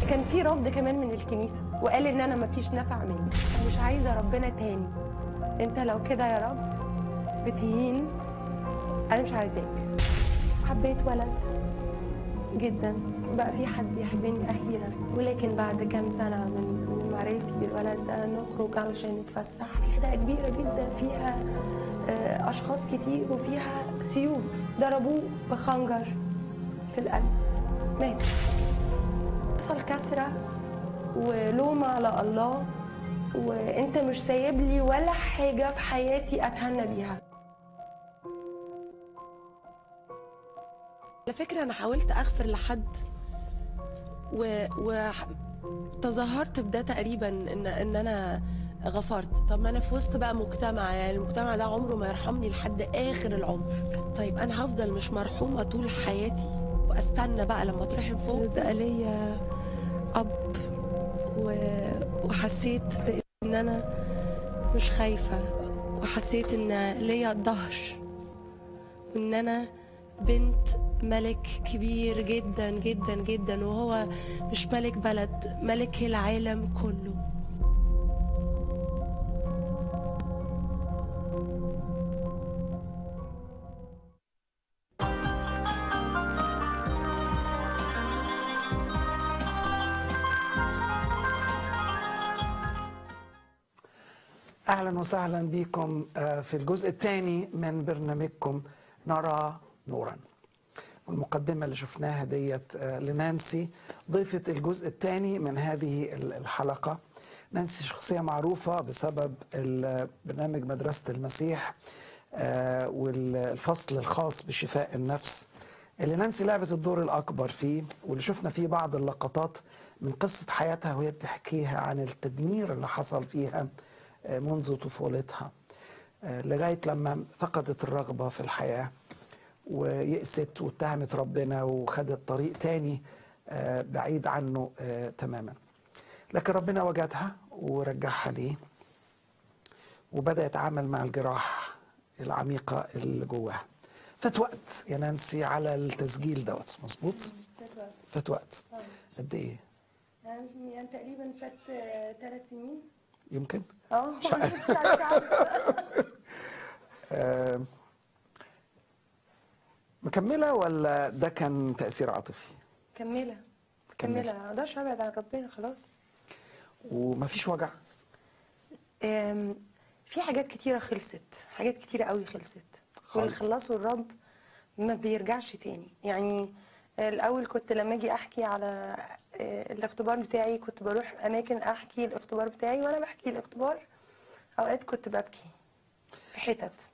[SPEAKER 11] كان في رفض كمان من الكنيسه وقال ان انا مفيش نفع مني مش عايزه ربنا تاني انت لو كده يا رب بتهين انا مش عايزاك حبيت ولد جدا بقى في حد يحبني اخيرا ولكن بعد كام سنه من من معرفتي بالولد ده نخرج علشان نتفسح في خناقه كبيره جدا فيها آه، اشخاص كتير وفيها سيوف ضربوه بخنجر في القلب مات حصل كسره ولوم على الله وانت مش سايب لي ولا حاجه في حياتي اتهنى بيها
[SPEAKER 12] على فكرة أنا حاولت أغفر لحد و... و... تظاهرت بده تقريبا إن إن أنا غفرت طب ما أنا في وسط بقى مجتمع يعني المجتمع ده عمره ما يرحمني لحد آخر العمر طيب أنا هفضل مش مرحومة طول حياتي وأستنى بقى لما أترحم فوق بقى ليا أب و... وحسيت بإن أنا مش خايفة وحسيت إن ليا ظهر وإن أنا بنت ملك كبير جدا جدا جدا وهو مش ملك بلد ملك العالم كله
[SPEAKER 1] اهلا وسهلا بكم آه، في الجزء الثاني من برنامجكم نرى نورا والمقدمه اللي شفناها ديت آه، لنانسي ضيفه الجزء الثاني من هذه ال- الحلقه نانسي شخصيه معروفه بسبب ال- برنامج مدرسه المسيح آه، والفصل الخاص بشفاء النفس اللي نانسي لعبت الدور الاكبر فيه واللي شفنا فيه بعض اللقطات من قصه حياتها وهي بتحكيها عن التدمير اللي حصل فيها آه، منذ طفولتها آه، لغايه لما فقدت الرغبه في الحياه ويأست واتهمت ربنا وخدت طريق تاني آه، بعيد عنه آه، تماما لكن ربنا وجدها ورجعها ليه وبدأ يتعامل مع الجراح العميقة اللي جواها فات وقت يا نانسي على التسجيل دوت مظبوط فات وقت قد ايه
[SPEAKER 11] يعني تقريبا فات ثلاث سنين
[SPEAKER 1] يمكن
[SPEAKER 11] اه
[SPEAKER 1] مش عارف.
[SPEAKER 11] مش عارفة.
[SPEAKER 1] آه، مكملة ولا ده كان تأثير عاطفي
[SPEAKER 11] كملة
[SPEAKER 1] كملة.
[SPEAKER 11] كملة ما اقدرش ابعد عن ربنا خلاص
[SPEAKER 1] ومفيش وجع
[SPEAKER 11] أم، في حاجات كتيرة خلصت حاجات كتيرة قوي خلصت واللي
[SPEAKER 1] خالص.
[SPEAKER 11] خلصه الرب ما بيرجعش تاني يعني الأول كنت لما أجي أحكي على آه، الاختبار بتاعي كنت بروح أماكن أحكي الاختبار بتاعي وأنا بحكي الاختبار أوقات كنت ببكي في حتت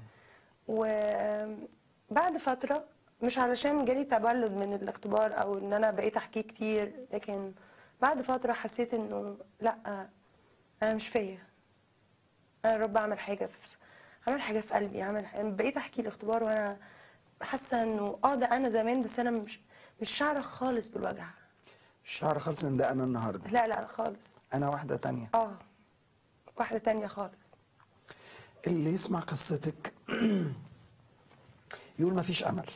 [SPEAKER 11] وبعد فترة مش علشان جالي تبلد من الاختبار أو إن أنا بقيت أحكيه كتير لكن بعد فترة حسيت إنه لأ أنا مش فيا انا الرب عمل حاجه في عمل حاجه في قلبي عمل حاجة. بقيت احكي الاختبار وانا حاسه انه اه ده انا زمان بس انا مش مش شعره خالص بالوجع
[SPEAKER 1] الشعر خلص ان ده انا النهارده
[SPEAKER 11] لا لا خالص
[SPEAKER 1] انا واحدة تانية
[SPEAKER 11] اه واحده تانية خالص
[SPEAKER 1] اللي يسمع قصتك يقول ما فيش امل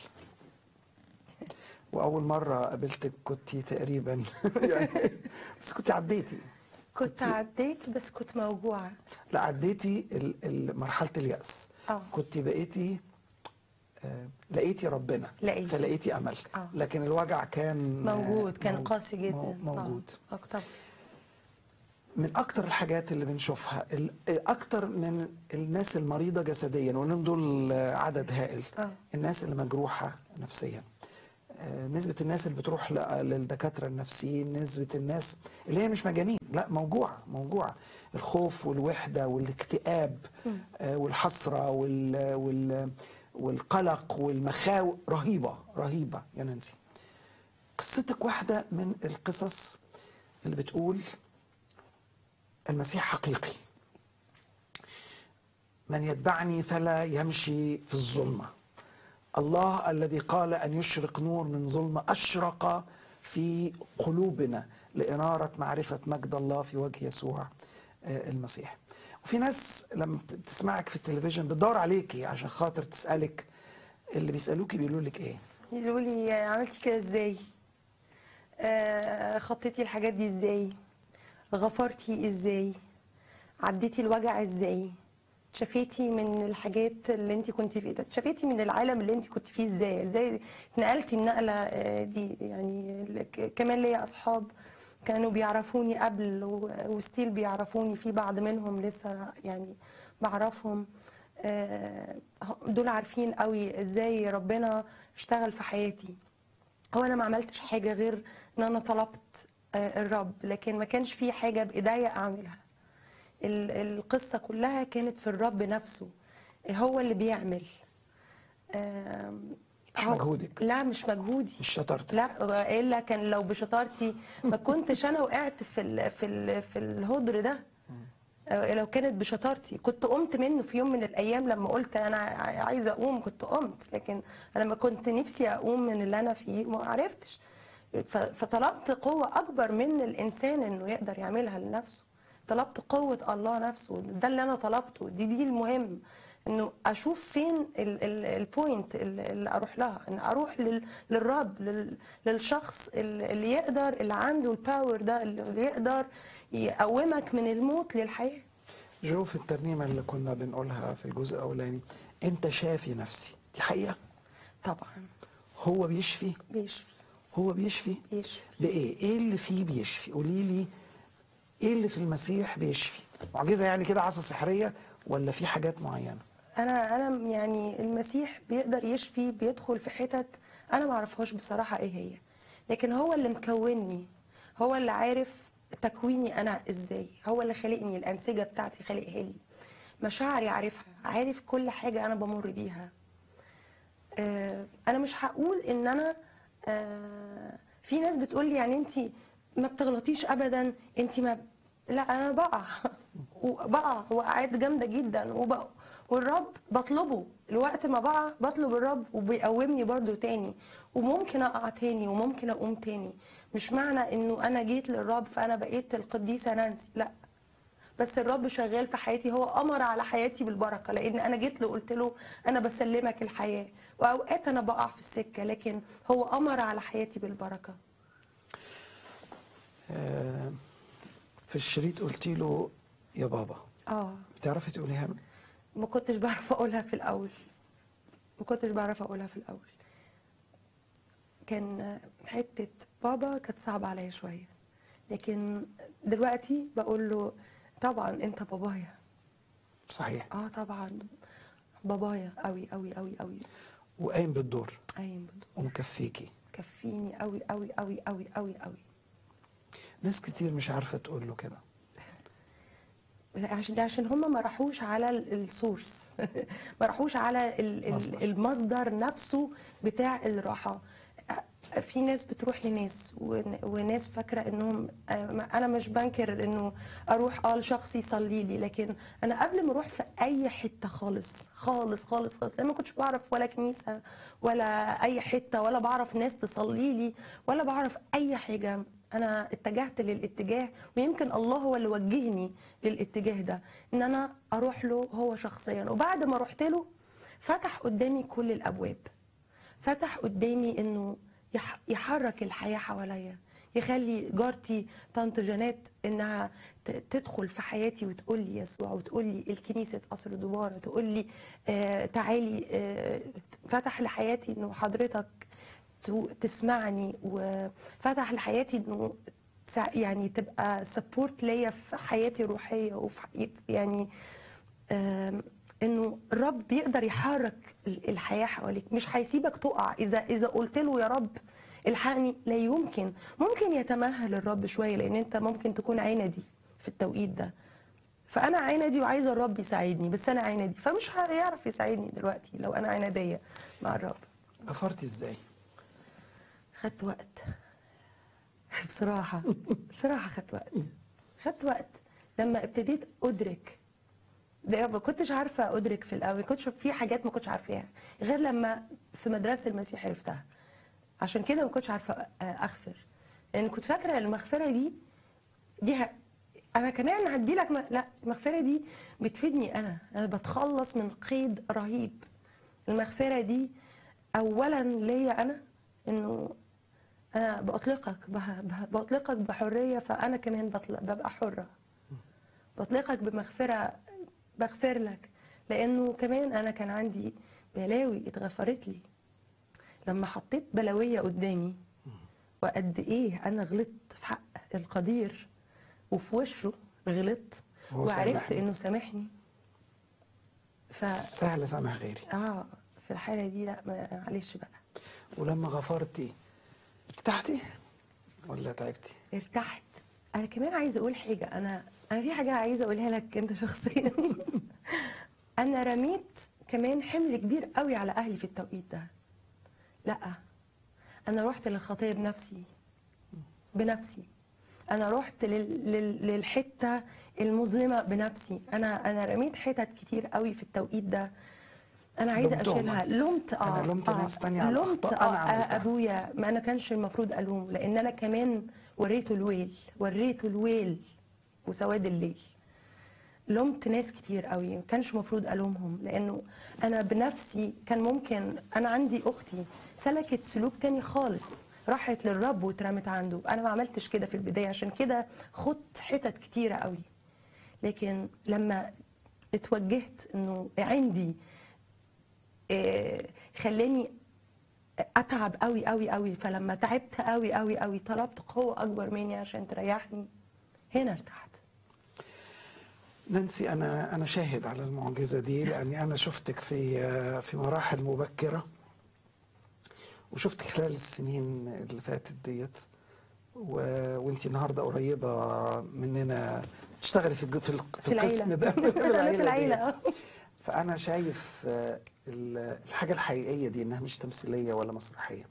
[SPEAKER 1] واول مره قابلتك كنت تقريبا يعني بس كنت عديتي
[SPEAKER 11] كنت عديت بس كنت موجوعه
[SPEAKER 1] لا عديتي ال- ال- مرحله الياس
[SPEAKER 11] اه
[SPEAKER 1] كنت بقيتي آه، لقيتي ربنا
[SPEAKER 11] لقيتي.
[SPEAKER 1] فلقيتي امل
[SPEAKER 11] آه.
[SPEAKER 1] لكن الوجع كان آه،
[SPEAKER 11] موجود كان
[SPEAKER 1] موجود-
[SPEAKER 11] قاسي جدا
[SPEAKER 1] مو- موجود
[SPEAKER 11] اه آه، طبعا
[SPEAKER 1] من اكتر الحاجات اللي بنشوفها ال- اكتر من الناس المريضه جسديا ولهم دول عدد هائل
[SPEAKER 11] اه
[SPEAKER 1] الناس اللي مجروحه نفسيا آه، نسبة الناس اللي بتروح ل- للدكاترة النفسيين نسبة الناس اللي هي مش مجانين لا موجوعة موجوعة الخوف والوحدة والاكتئاب آه، والحسرة وال وال والقلق والمخاوف رهيبة رهيبة يا نانسي قصتك واحدة من القصص اللي بتقول المسيح حقيقي من يتبعني فلا يمشي في الظلمه الله الذي قال ان يشرق نور من ظلمه اشرق في قلوبنا لاناره معرفه مجد الله في وجه يسوع آه، المسيح. وفي ناس لما بت- بتسمعك في التلفزيون بتدور عليكي عشان خاطر تسالك اللي بيسالوكي بيقولوا لك ايه؟
[SPEAKER 11] يقولوا لي عملتي كده ازاي آه، خطيتي الحاجات دي ازاي غفرتي ازاي عديتي الوجع ازاي اتشفيتي من الحاجات اللي انت كنت فيه اتشفيتي من العالم اللي انت كنت فيه ازاي ازاي اتنقلتي النقله آه، دي يعني ك- كمان ليا اصحاب كانوا بيعرفوني قبل و- وستيل بيعرفوني في بعض منهم لسه يعني بعرفهم آه، دول عارفين قوي ازاي ربنا اشتغل في حياتي هو انا ما عملتش حاجه غير ان انا طلبت آه، الرب لكن ما كانش في حاجه بايديا اعملها ال- القصه كلها كانت في الرب نفسه هو اللي بيعمل آم،
[SPEAKER 1] مش
[SPEAKER 11] هو-
[SPEAKER 1] مجهودك.
[SPEAKER 11] لا مش مجهودي
[SPEAKER 1] مش شطارتك
[SPEAKER 11] لا الا كان لو بشطارتي ما كنتش انا وقعت في ال في ال في الهدر ده آه، لو كانت بشطارتي كنت قمت منه في يوم من الايام لما قلت انا ع- عايزه اقوم كنت قمت لكن انا لما كنت نفسي اقوم من اللي انا فيه ما عرفتش ف- فطلبت قوه اكبر من الانسان انه يقدر يعملها لنفسه طلبت قوه الله نفسه ده اللي انا طلبته دي دي المهم انه اشوف فين البوينت اللي اروح لها ان اروح لل- للرب لل- للشخص اللي اللي يقدر اللي عنده الباور ده اللي يقدر يقومك من الموت للحياه
[SPEAKER 1] جو في الترنيمة اللي كنا بنقولها في الجزء الأولاني أنت شافي نفسي دي حقيقة
[SPEAKER 11] طبعا
[SPEAKER 1] هو بيشفي
[SPEAKER 11] بيشفي
[SPEAKER 1] هو بيشفي
[SPEAKER 11] بيشفي
[SPEAKER 1] بإيه؟ إيه اللي فيه بيشفي؟ قولي لي إيه اللي في المسيح بيشفي؟ معجزة يعني كده عصا سحرية ولا في حاجات معينة؟
[SPEAKER 11] انا انا يعني المسيح بيقدر يشفي بيدخل في حتت انا ما اعرفهاش بصراحه ايه هي لكن هو اللي مكونني هو اللي عارف تكويني انا ازاي هو اللي خلقني الانسجه بتاعتي خلقها لي مشاعري عارفها عارف كل حاجه انا بمر بيها آه، انا مش هقول ان انا آه، في ناس بتقول لي يعني انت ما بتغلطيش ابدا انت ما لا انا بقع وبقع وقعات جامده جدا وبقى والرب بطلبه الوقت ما بقع بطلب الرب وبيقومني برضو تاني وممكن اقع تاني وممكن اقوم تاني مش معنى انه انا جيت للرب فانا بقيت القديسه نانسي لا بس الرب شغال في حياتي هو امر على حياتي بالبركه لان انا جيت له قلت له انا بسلمك الحياه واوقات انا بقع في السكه لكن هو امر على حياتي بالبركه
[SPEAKER 1] آه، في الشريط قلتي له يا بابا
[SPEAKER 11] اه
[SPEAKER 1] بتعرفي تقوليها له؟
[SPEAKER 11] ما كنتش بعرف اقولها في الاول ما كنتش بعرف اقولها في الاول كان حته بابا كانت صعبه عليا شويه لكن دلوقتي بقول له طبعا انت بابايا
[SPEAKER 1] صحيح
[SPEAKER 11] اه طبعا بابايا قوي قوي قوي قوي
[SPEAKER 1] وقايم بالدور
[SPEAKER 11] قايم بالدور
[SPEAKER 1] ومكفيكي
[SPEAKER 11] كفيني قوي قوي قوي قوي قوي قوي
[SPEAKER 1] ناس كتير مش عارفة تقول له كده
[SPEAKER 11] لا، عشان عشان هم ما راحوش على ال- السورس ما راحوش على ال- ال-
[SPEAKER 1] مصدر.
[SPEAKER 11] المصدر نفسه بتاع الراحه في ناس بتروح لناس ون- وناس فاكره انهم آه، ما- انا مش بنكر انه اروح اه لشخص يصلي لي لكن انا قبل ما اروح في اي حته خالص خالص خالص خالص لأن ما كنتش بعرف ولا كنيسه ولا اي حته ولا بعرف ناس تصلي لي ولا بعرف اي حاجه انا اتجهت للاتجاه ويمكن الله هو اللي وجهني للاتجاه ده ان انا اروح له هو شخصيا وبعد ما رحت له فتح قدامي كل الابواب فتح قدامي انه يح- يحرك الحياه حواليا يخلي جارتي طنط جنات انها ت- تدخل في حياتي وتقول لي يسوع وتقول لي الكنيسه قصر دباره تقول لي آه تعالي آه فتح لحياتي انه حضرتك تو- تسمعني وفتح لحياتي انه تسا- يعني تبقى سبورت ليا في حياتي الروحيه وفي ح- يعني آم، انه الرب يقدر يحرك ال- الحياه حواليك مش هيسيبك تقع اذا اذا قلت له يا رب الحقني لا يمكن ممكن يتمهل الرب شويه لان انت ممكن تكون عندي في التوقيت ده فانا عندي وعايزه الرب يساعدني بس انا عندي فمش هيعرف يساعدني دلوقتي لو انا عناديه مع الرب
[SPEAKER 1] غفرتي ازاي؟
[SPEAKER 11] خدت وقت بصراحة بصراحة خدت وقت خدت وقت لما ابتديت أدرك ده ما كنتش عارفة أدرك في الأول كنتش في حاجات ما كنتش عارفاها غير لما في مدرسة المسيح عرفتها عشان كده ما كنتش عارفة أغفر لأن كنت فاكرة المغفرة دي دي ه... أنا كمان هدي لك م... لا المغفرة دي بتفيدني أنا أنا بتخلص من قيد رهيب المغفرة دي أولا ليا أنا إنه انا باطلقك به- به- باطلقك بحريه فانا كمان بطلق ببقى حره بطلقك بمغفره بغفر لك لانه كمان انا كان عندي بلاوي اتغفرت لي لما حطيت بلاويه قدامي وقد ايه انا غلطت في حق القدير وفي وشه غلطت
[SPEAKER 1] وهو
[SPEAKER 11] وعرفت
[SPEAKER 1] سامحني.
[SPEAKER 11] انه سامحني ف
[SPEAKER 1] سهل سامح غيري
[SPEAKER 11] اه في الحاله دي لا ما- معلش بقى
[SPEAKER 1] ولما غفرتي ارتحتي ولا تعبتي؟
[SPEAKER 11] ارتحت انا كمان عايزه اقول حاجه انا انا في حاجه عايزه اقولها لك انت شخصيا انا رميت كمان حمل كبير قوي على اهلي في التوقيت ده لا انا رحت للخطيه بنفسي بنفسي انا رحت لل... لل... للحته المظلمه بنفسي انا انا رميت حتت كتير قوي في التوقيت ده انا عايزه
[SPEAKER 1] لومتهم
[SPEAKER 11] اشيلها
[SPEAKER 1] قصدي.
[SPEAKER 11] لومت اه
[SPEAKER 1] أنا لومت
[SPEAKER 11] آه
[SPEAKER 1] ناس تانية على
[SPEAKER 11] لومت
[SPEAKER 1] أخطاء أنا
[SPEAKER 11] اه
[SPEAKER 1] عملتها.
[SPEAKER 11] ابويا ما انا كانش المفروض الوم لان انا كمان وريته الويل وريته الويل وسواد الليل لومت ناس كتير قوي ما كانش المفروض الومهم لانه انا بنفسي كان ممكن انا عندي اختي سلكت سلوك تاني خالص راحت للرب واترمت عنده انا ما عملتش كده في البدايه عشان كده خدت حتت كتيره قوي لكن لما اتوجهت انه عندي آه، خلاني اتعب قوي قوي قوي فلما تعبت قوي قوي قوي طلبت قوه اكبر مني عشان تريحني هنا ارتحت
[SPEAKER 1] نانسي انا انا شاهد على المعجزه دي لاني انا شفتك في في مراحل مبكره وشفتك خلال السنين اللي فاتت ديت و... وانت النهارده قريبه مننا بتشتغلي في الج- في, ال- في
[SPEAKER 11] في العيلة.
[SPEAKER 1] القسم ده
[SPEAKER 11] أنا في العيلة.
[SPEAKER 1] ديت. فانا شايف آه، ال- الحاجه الحقيقيه دي انها مش تمثيليه ولا مسرحيه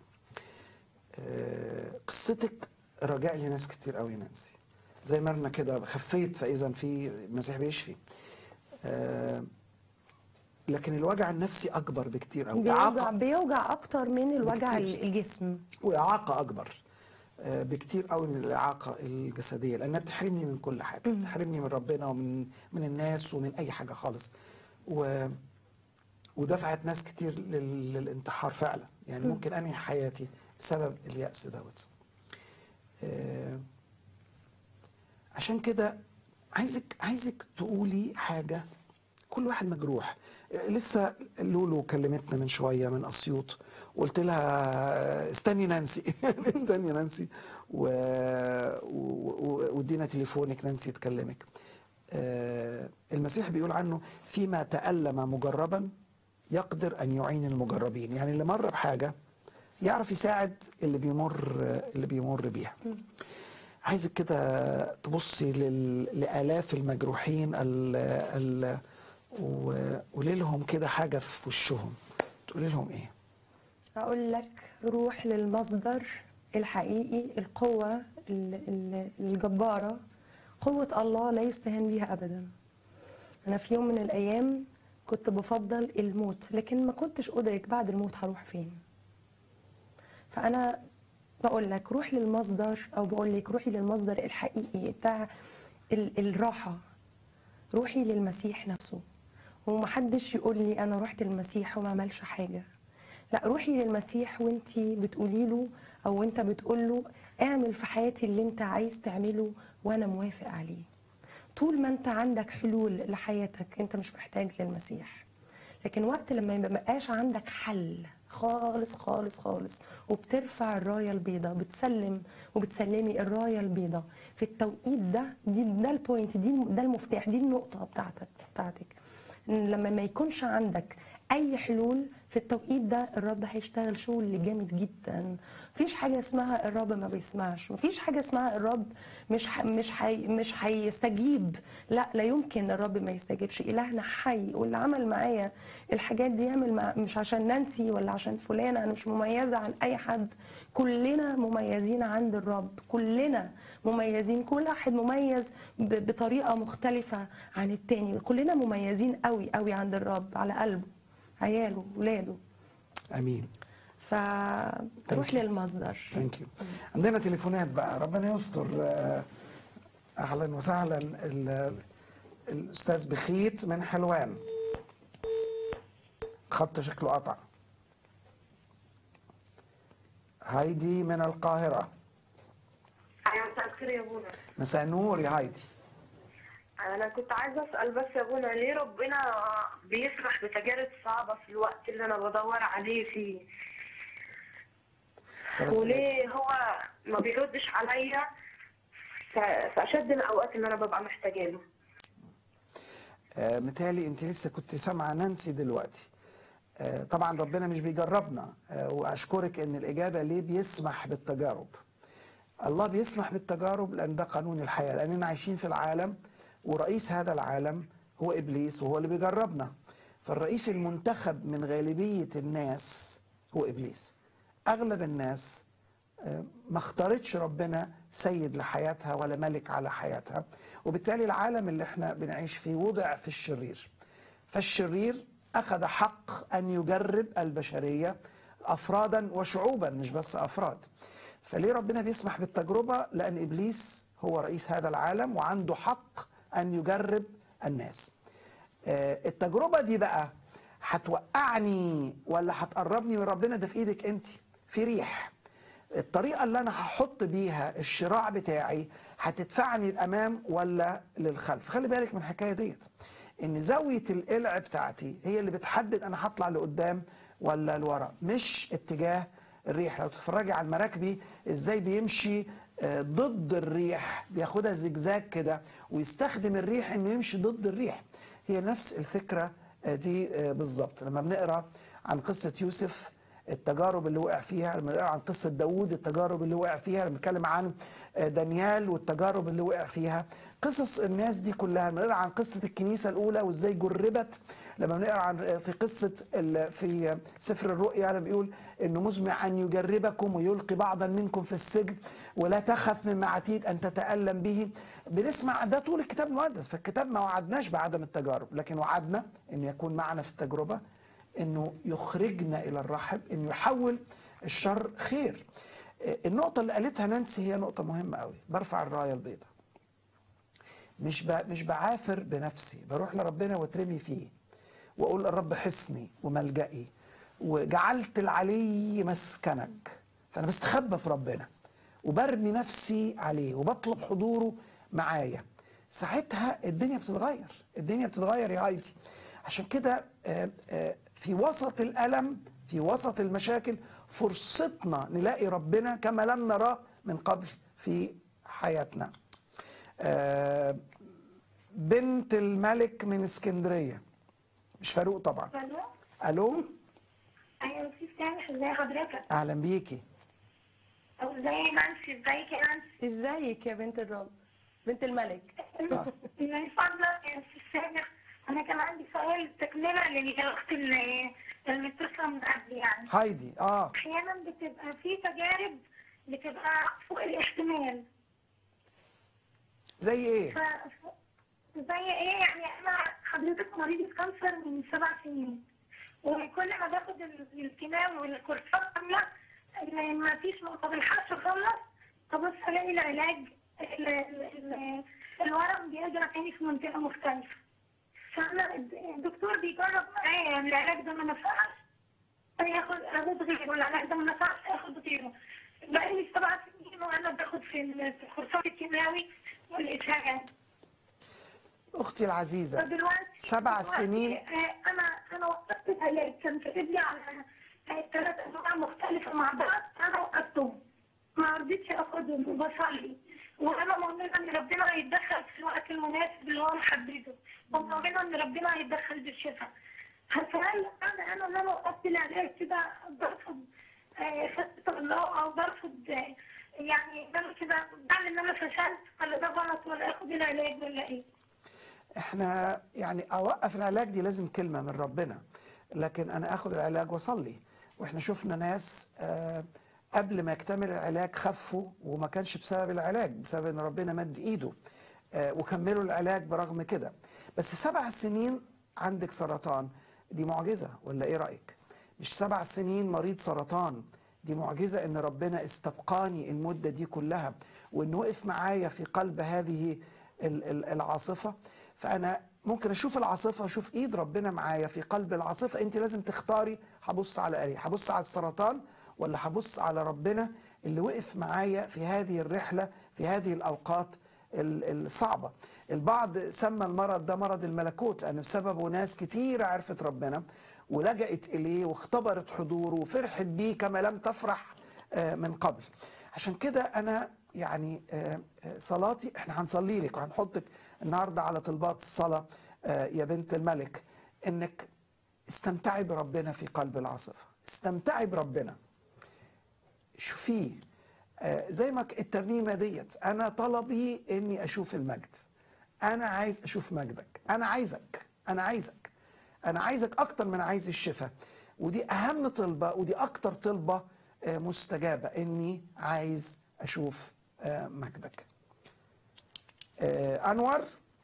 [SPEAKER 1] آه، قصتك رجاء لناس كتير قوي نانسي زي ما انا كده خفيت فاذا في المسيح بيشفي آه، لكن الوجع النفسي اكبر بكتير قوي
[SPEAKER 11] بيوجع
[SPEAKER 1] اعاقه
[SPEAKER 11] بيوجع اكتر من الوجع
[SPEAKER 1] بكتير.
[SPEAKER 11] الجسم
[SPEAKER 1] واعاقه اكبر آه، بكتير قوي من الاعاقه الجسديه لانها بتحرمني من كل حاجه بتحرمني من ربنا ومن من الناس ومن اي حاجه خالص و ودفعت ناس كتير لل... للانتحار فعلا يعني
[SPEAKER 11] مم.
[SPEAKER 1] ممكن انهي حياتي بسبب اليأس دوت آه، عشان كده عايزك عايزك تقولي حاجه كل واحد مجروح آه، لسه لولو كلمتنا من شويه من اسيوط وقلت لها استني نانسي استني نانسي و... و... و- وادينا تليفونك نانسي تكلمك آه، المسيح بيقول عنه فيما تألم مجربا يقدر أن يعين المجربين يعني اللي مر بحاجة يعرف يساعد اللي بيمر اللي بيمر بيها عايزك كده تبصي لل... لآلاف المجروحين ال... ال... و... قولي لهم كده حاجة في وشهم تقولي لهم ايه
[SPEAKER 11] اقول لك روح للمصدر الحقيقي القوه ال- ال- الجباره قوه الله لا يستهان بها ابدا انا في يوم من الايام كنت بفضل الموت لكن ما كنتش ادرك بعد الموت هروح فين فانا بقول لك روح للمصدر او بقول لك روحي للمصدر الحقيقي بتاع ال- الراحه روحي للمسيح نفسه ومحدش يقول لي انا رحت للمسيح وما عملش حاجه لا روحي للمسيح وانتي بتقولي له او انت بتقول له اعمل في حياتي اللي انت عايز تعمله وانا موافق عليه طول ما انت عندك حلول لحياتك انت مش محتاج للمسيح لكن وقت لما ما يبقاش عندك حل خالص خالص خالص وبترفع الرايه البيضاء بتسلم وبتسلمي الرايه البيضاء في التوقيت ده دي ده البوينت دي ده المفتاح دي النقطه بتاعتك بتاعتك إن لما ما يكونش عندك اي حلول في التوقيت ده الرب هيشتغل شغل جامد جدا مفيش حاجه اسمها الرب ما بيسمعش مفيش حاجه اسمها الرب مش ح... مش حي... مش هيستجيب لا لا يمكن الرب ما يستجيبش الهنا حي واللي عمل معايا الحاجات دي يعمل مع... مش عشان نانسي ولا عشان فلانه انا مش مميزه عن اي حد كلنا مميزين عند الرب كلنا مميزين كل واحد مميز ب... بطريقه مختلفه عن التاني كلنا مميزين قوي قوي عند الرب على قلبه عياله ولاده
[SPEAKER 1] امين
[SPEAKER 11] فروح
[SPEAKER 1] you.
[SPEAKER 11] للمصدر
[SPEAKER 1] ثانك يو عندنا تليفونات بقى ربنا يستر آه، اهلا وسهلا ال- الاستاذ بخيت من حلوان خط شكله قطع هايدي من القاهرة
[SPEAKER 13] ايوه مساء الخير يا ابونا
[SPEAKER 1] مساء النور يا هايدي
[SPEAKER 13] انا كنت عايزه اسال بس يا ابونا ليه ربنا بيسمح بتجارب صعبه في الوقت اللي انا بدور عليه فيه
[SPEAKER 1] طب بس-
[SPEAKER 13] وليه هو ما بيردش عليا ف- في اشد الاوقات اللي انا ببقى محتاجه له
[SPEAKER 1] آه، متهيألي انت لسه كنت سامعه نانسي دلوقتي آه، طبعا ربنا مش بيجربنا آه، واشكرك ان الاجابه ليه بيسمح بالتجارب الله بيسمح بالتجارب لان ده قانون الحياه لاننا عايشين في العالم ورئيس هذا العالم هو ابليس وهو اللي بيجربنا فالرئيس المنتخب من غالبيه الناس هو ابليس اغلب الناس آه، ما اختارتش ربنا سيد لحياتها ولا ملك على حياتها وبالتالي العالم اللي احنا بنعيش فيه وضع في الشرير فالشرير أخذ حق أن يجرب البشرية أفرادا وشعوبا مش بس أفراد فليه ربنا بيسمح بالتجربة لأن إبليس هو رئيس هذا العالم وعنده حق أن يجرب الناس آه، التجربة دي بقى هتوقعني ولا هتقربني من ربنا ده في ايدك انت في ريح الطريقة اللي أنا هحط بيها الشراع بتاعي هتدفعني الأمام ولا للخلف خلي بالك من الحكاية ديت إن زاوية القلع بتاعتي هي اللي بتحدد أنا هطلع لقدام ولا لورا مش اتجاه الريح لو تتفرجي على المراكبي ازاي بيمشي آه، ضد الريح بياخدها زجزاج كده ويستخدم الريح انه يمشي ضد الريح هي نفس الفكرة آه، دي آه، بالظبط لما بنقرا عن قصة يوسف التجارب اللي وقع فيها لما نقرا عن قصه داوود التجارب اللي وقع فيها لما نتكلم عن آه، دانيال والتجارب اللي وقع فيها قصص الناس دي كلها لما نقرا عن قصه الكنيسه الاولى وازاي جربت لما بنقرا عن آه، في قصه ال- في آه، سفر الرؤيا لما بيقول انه مزمع ان يجربكم ويلقي بعضا منكم في السجن ولا تخف مما عتيد ان تتالم به بنسمع ده طول الكتاب المقدس فالكتاب ما وعدناش بعدم التجارب لكن وعدنا ان يكون معنا في التجربه انه يخرجنا الى الرحب انه يحول الشر خير آه، النقطة اللي قالتها نانسي هي نقطة مهمة قوي برفع الراية البيضاء مش ب... مش بعافر بنفسي بروح لربنا واترمي فيه واقول الرب حصني وملجئي وجعلت العلي مسكنك فانا بستخبى في ربنا وبرمي نفسي عليه وبطلب حضوره معايا ساعتها الدنيا بتتغير الدنيا بتتغير يا هايدي عشان كده آه، آه، في وسط الألم في وسط المشاكل فرصتنا نلاقي ربنا كما لم نراه من قبل في حياتنا آه، بنت الملك من اسكندرية مش فاروق طبعا
[SPEAKER 5] الو
[SPEAKER 1] ألو
[SPEAKER 5] ايوه في سامح ازي حضرتك
[SPEAKER 1] أهلا بيكي
[SPEAKER 5] او ازي نانسي ازيك يا نانسي
[SPEAKER 12] ازيك يا بنت الرب بنت الملك
[SPEAKER 5] من فضلك يا استاذ سامح انا كان عندي سؤال تكمله للاخت اللي اللي بتطلع من قبل يعني
[SPEAKER 1] هايدي اه
[SPEAKER 5] احيانا بتبقى في تجارب بتبقى فوق الاحتمال
[SPEAKER 1] زي ايه
[SPEAKER 5] ف... زي ايه يعني انا حضرتك مريضة كانسر من سبع سنين وكل ما باخد ال- الكيماوي والكورسات كاملة إن ما فيش ما بلحقش اخلص ابص الاقي العلاج ال- ال- ال- الورم بيرجع تاني في منطقة مختلفة فانا الد- الدكتور بيجرب معايا يعني العلاج ده ما نفعش ياخد اخد غيره العلاج ده ما نفعش اخد غيره بقالي سبع سنين وانا باخد في ال- في الكورسات الكيماوي والاشعاعات
[SPEAKER 1] أختي العزيزة
[SPEAKER 5] فدلوقتي
[SPEAKER 1] سبع
[SPEAKER 5] دلوقتي،
[SPEAKER 1] سنين
[SPEAKER 5] آه، انا انا وقفت العلاج كان كاتب لي على ثلاث انواع مختلفه مع بعض انا وقفتهم ما رضيتش اخدهم وبصلي وانا مؤمنه ان ربنا هيتدخل في الوقت المناسب اللي هو محدده ومؤمنه ان ربنا هيتدخل بالشفاء فهل انا انا اللي انا وقفت العلاج كده برفض آه، خطه الله او برفض آه، يعني إن انا كده بعمل ان انا فشلت ولا ده غلط ولا اخد العلاج ولا ايه؟
[SPEAKER 1] احنا يعني اوقف العلاج دي لازم كلمه من ربنا لكن انا اخد العلاج واصلي واحنا شفنا ناس آه، قبل ما يكتمل العلاج خفوا وما كانش بسبب العلاج بسبب ان ربنا مد ايده آه، وكملوا العلاج برغم كده بس سبع سنين عندك سرطان دي معجزه ولا ايه رايك مش سبع سنين مريض سرطان دي معجزه ان ربنا استبقاني المده دي كلها وانه وقف معايا في قلب هذه ال- ال- العاصفه فانا ممكن اشوف العاصفه اشوف ايد ربنا معايا في قلب العاصفه انت لازم تختاري هبص على ايه هبص على السرطان ولا هبص على ربنا اللي وقف معايا في هذه الرحله في هذه الاوقات ال- الصعبه البعض سمى المرض ده مرض الملكوت لان بسببه ناس كتير عرفت ربنا ولجأت اليه واختبرت حضوره وفرحت بيه كما لم تفرح آه، من قبل عشان كده انا يعني آه، آه، صلاتي احنا هنصلي لك وهنحطك النهارده على طلبات الصلاه آه، يا بنت الملك انك استمتعي بربنا في قلب العاصفه استمتعي بربنا شوفيه آه، زي ما ك- الترنيمه ديت انا طلبي اني اشوف المجد انا عايز اشوف مجدك انا عايزك انا عايزك انا عايزك اكتر من عايز الشفاء ودي اهم طلبه ودي اكتر طلبه آه، مستجابه اني عايز اشوف آه، مجدك آه، انور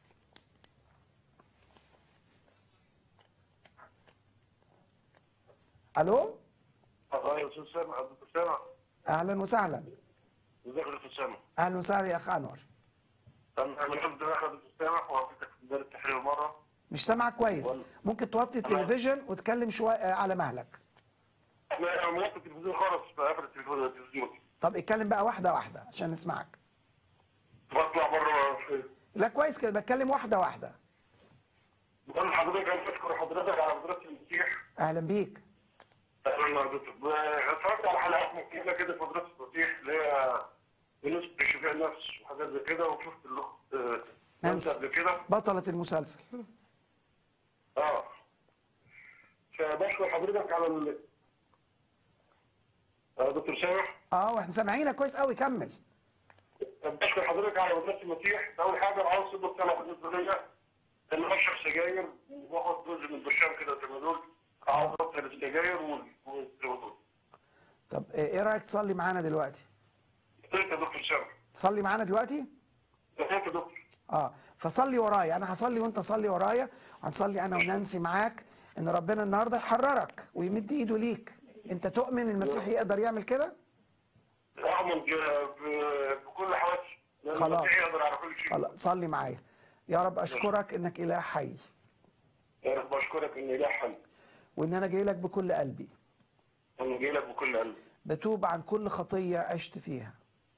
[SPEAKER 1] الو
[SPEAKER 14] الله يا استاذ سامع عبد السامع
[SPEAKER 1] اهلا وسهلا
[SPEAKER 14] ازيك يا استاذ سامع
[SPEAKER 1] اهلا وسهلا يا اخ انور
[SPEAKER 14] انا من عبد الله عبد السامع وعطيتك في دار التحرير مره
[SPEAKER 1] مش سامعك كويس ممكن توطي التلفزيون وتكلم شويه آه، على مهلك
[SPEAKER 14] انا موقف التلفزيون خالص بقفل التلفزيون التلفزيون
[SPEAKER 1] طب اتكلم بقى واحده واحده عشان نسمعك
[SPEAKER 14] بطلع بره
[SPEAKER 1] لا كويس كده بتكلم واحده واحده
[SPEAKER 14] بقول لحضرتك انا بشكر حضرتك على مدرسه المسيح
[SPEAKER 1] اهلا بيك
[SPEAKER 14] انا اتفرجت على حلقات ممكنه كده في مدرسه المسيح اللي هي بالنسبه لشفاء النفس وحاجات زي كده وشفت الاخت آه،
[SPEAKER 1] نانسي.
[SPEAKER 14] قبل كده
[SPEAKER 1] بطلة المسلسل
[SPEAKER 14] اه فبشكر حضرتك على ال آه، دكتور سامح
[SPEAKER 1] اه واحنا سامعينك كويس قوي كمل
[SPEAKER 14] بشكر حضرتك على مدرسة المسيح اول حاجه عاوز اطلب طلب بالنسبه ليا ان اشرب سجاير واخد جزء من البرشام كده ترمادول عاوز ابطل السجاير وال- والترمادول
[SPEAKER 1] طب آه، ايه رايك تصلي معانا دلوقتي
[SPEAKER 14] قلت يا دكتور سامح
[SPEAKER 1] تصلي معانا دلوقتي
[SPEAKER 14] قلت يا دكتور
[SPEAKER 1] اه فصلي ورايا انا هصلي وانت صلي ورايا وهنصلي انا ونانسي معاك ان ربنا النهارده يحررك ويمد ايده ليك انت تؤمن المسيح يقدر يعمل كده
[SPEAKER 14] اؤمن ب- ب- بكل حواسي لان
[SPEAKER 1] خلاص.
[SPEAKER 14] المسيح يقدر على كل شيء
[SPEAKER 1] خلاص صلي معايا يا رب اشكرك انك اله حي
[SPEAKER 14] يا رب اشكرك ان اله حي
[SPEAKER 1] وان انا جاي لك بكل قلبي
[SPEAKER 14] انا جاي لك بكل قلبي
[SPEAKER 1] بتوب عن كل خطيه عشت فيها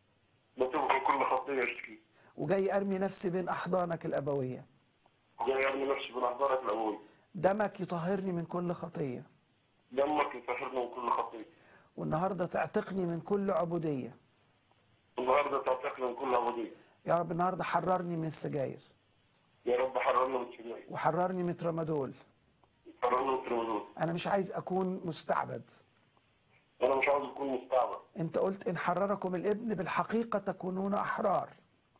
[SPEAKER 14] بتوب عن كل خطيه اشتكي
[SPEAKER 1] وجاي ارمي نفسي بين احضانك الابويه
[SPEAKER 14] جاي ارمي نفسي بين احضانك الاول
[SPEAKER 1] دمك يطهرني من كل خطيه
[SPEAKER 14] دمك يطهرنا من كل خطيه
[SPEAKER 1] والنهارده تعتقني من كل عبوديه
[SPEAKER 14] النهارده تعتقنا من كل عبوديه
[SPEAKER 1] يا رب النهارده حررني من السجاير
[SPEAKER 14] يا رب حررنا من السجاير
[SPEAKER 1] وحررني من ترامادول
[SPEAKER 14] حررنا من الترمادول
[SPEAKER 1] انا مش عايز اكون مستعبد
[SPEAKER 14] انا مش عاوز اكون مستعبد
[SPEAKER 1] انت قلت ان حرركم الابن بالحقيقه تكونون احرار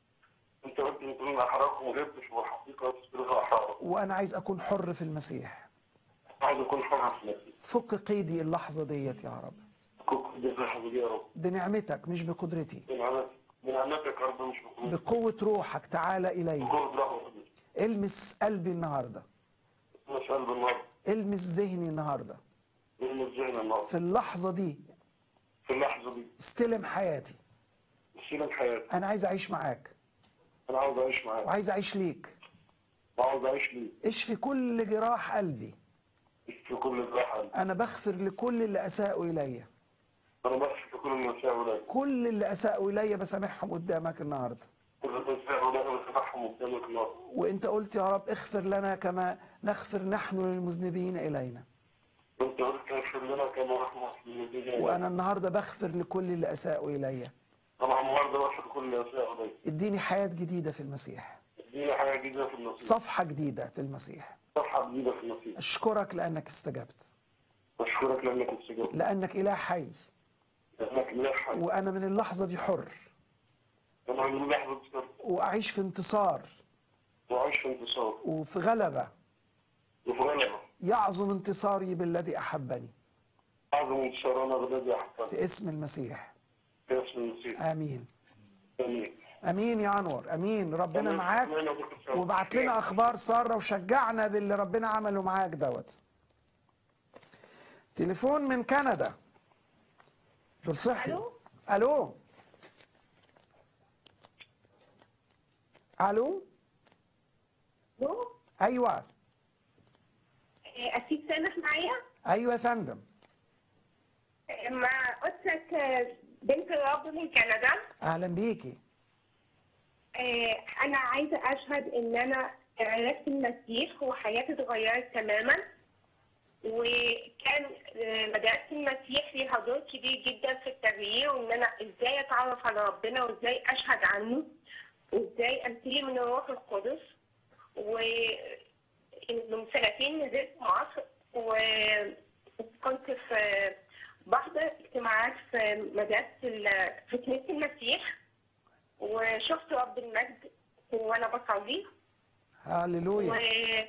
[SPEAKER 14] انت قلت ان كلنا احراركم وجبتش والحقيقه تصبحوا احرار
[SPEAKER 1] وانا عايز اكون حر في المسيح
[SPEAKER 14] عاوز اكون حر في نفسي
[SPEAKER 1] فك قيدي اللحظه ديت يا رب
[SPEAKER 14] كنت دي اللحظه دي يا رب
[SPEAKER 1] بنعمتك مش بقدرتي
[SPEAKER 14] بنعمتك بنعمتك يا رب مش بقوتك
[SPEAKER 1] بقوه روحك تعالى الي
[SPEAKER 14] بقوه رحمتك
[SPEAKER 1] المس قلبي النهارده
[SPEAKER 14] مش قلب النار
[SPEAKER 1] المس ذهني النهارده
[SPEAKER 14] من الذهن النار
[SPEAKER 1] في اللحظه دي
[SPEAKER 14] في اللحظه دي
[SPEAKER 1] استلم حياتي
[SPEAKER 14] استلم حياتي
[SPEAKER 1] انا عايز اعيش معاك
[SPEAKER 14] انا عاوز اعيش معاك
[SPEAKER 1] وعايز اعيش ليك
[SPEAKER 14] وعاوز اعيش ليك
[SPEAKER 1] اشفي كل جراح قلبي
[SPEAKER 14] في كل الراحه
[SPEAKER 1] انا بغفر لكل اللي اساءوا الي
[SPEAKER 14] انا بغفر في كل النساء ولاك
[SPEAKER 1] كل اللي اساءوا الي بسامحهم قدامك النهارده
[SPEAKER 14] كل النساء ولاك بسمحهم قدامك النار
[SPEAKER 1] وانت قلت يا رب اغفر لنا كما نغفر نحن للمذنبين الينا
[SPEAKER 14] انت قلت اغفر لنا كما رحمة في المدينة
[SPEAKER 1] وانا النهارده بغفر لكل اللي اساءوا الي
[SPEAKER 14] انا النهارده بغفر كل النساء ولاك
[SPEAKER 1] اديني حياه جديده في المسيح
[SPEAKER 14] ادينا حاجه جديده في النصيب
[SPEAKER 1] صفحه جديده في المسيح
[SPEAKER 14] صفحه جديده في النصيب
[SPEAKER 1] اشكرك لانك استجبت
[SPEAKER 14] بشكرك لانك استجبت
[SPEAKER 1] لانك اله حي
[SPEAKER 14] لانك اله حي
[SPEAKER 1] وانا من اللحظه دي حر
[SPEAKER 14] انا من لحظه صرت
[SPEAKER 1] واعيش في انتصار
[SPEAKER 14] وعيش في انتصار
[SPEAKER 1] وفي غلبه
[SPEAKER 14] وفي غلبه
[SPEAKER 1] يعظم انتصاري بالذي احبني
[SPEAKER 14] اعظم انتصارنا بالذي احببت
[SPEAKER 1] في اسم المسيح
[SPEAKER 14] في اسم المسيح
[SPEAKER 1] امين
[SPEAKER 14] امين
[SPEAKER 1] امين يا انور امين ربنا
[SPEAKER 14] آمين.
[SPEAKER 1] معاك
[SPEAKER 14] آمين يا دكتور سامي.
[SPEAKER 1] وبعت لنا اخبار ساره وشجعنا باللي ربنا عمله معاك دوت تليفون من كندا دول صحي الو الو الو
[SPEAKER 8] الو
[SPEAKER 1] ايوه
[SPEAKER 8] اكيد سامح معايا
[SPEAKER 1] ايوه يا فندم
[SPEAKER 8] مع أسرة بنت الرب من كندا
[SPEAKER 1] اهلا بيكي
[SPEAKER 8] آه، أنا عايزة أشهد إن أنا عرفت المسيح وحياتي اتغيرت تماما وكان آه، مدرسة المسيح ليها دور كبير جدا في التغيير وإن أنا إزاي أتعرف على ربنا وإزاي أشهد عنه وإزاي أمتلي من الروح القدس ومن سنتين نزلت مصر وكنت في بحضر اجتماعات في مدرسة ال- في كنيسة المسيح وشفت رب المجد وانا بصلي و...
[SPEAKER 1] هللويا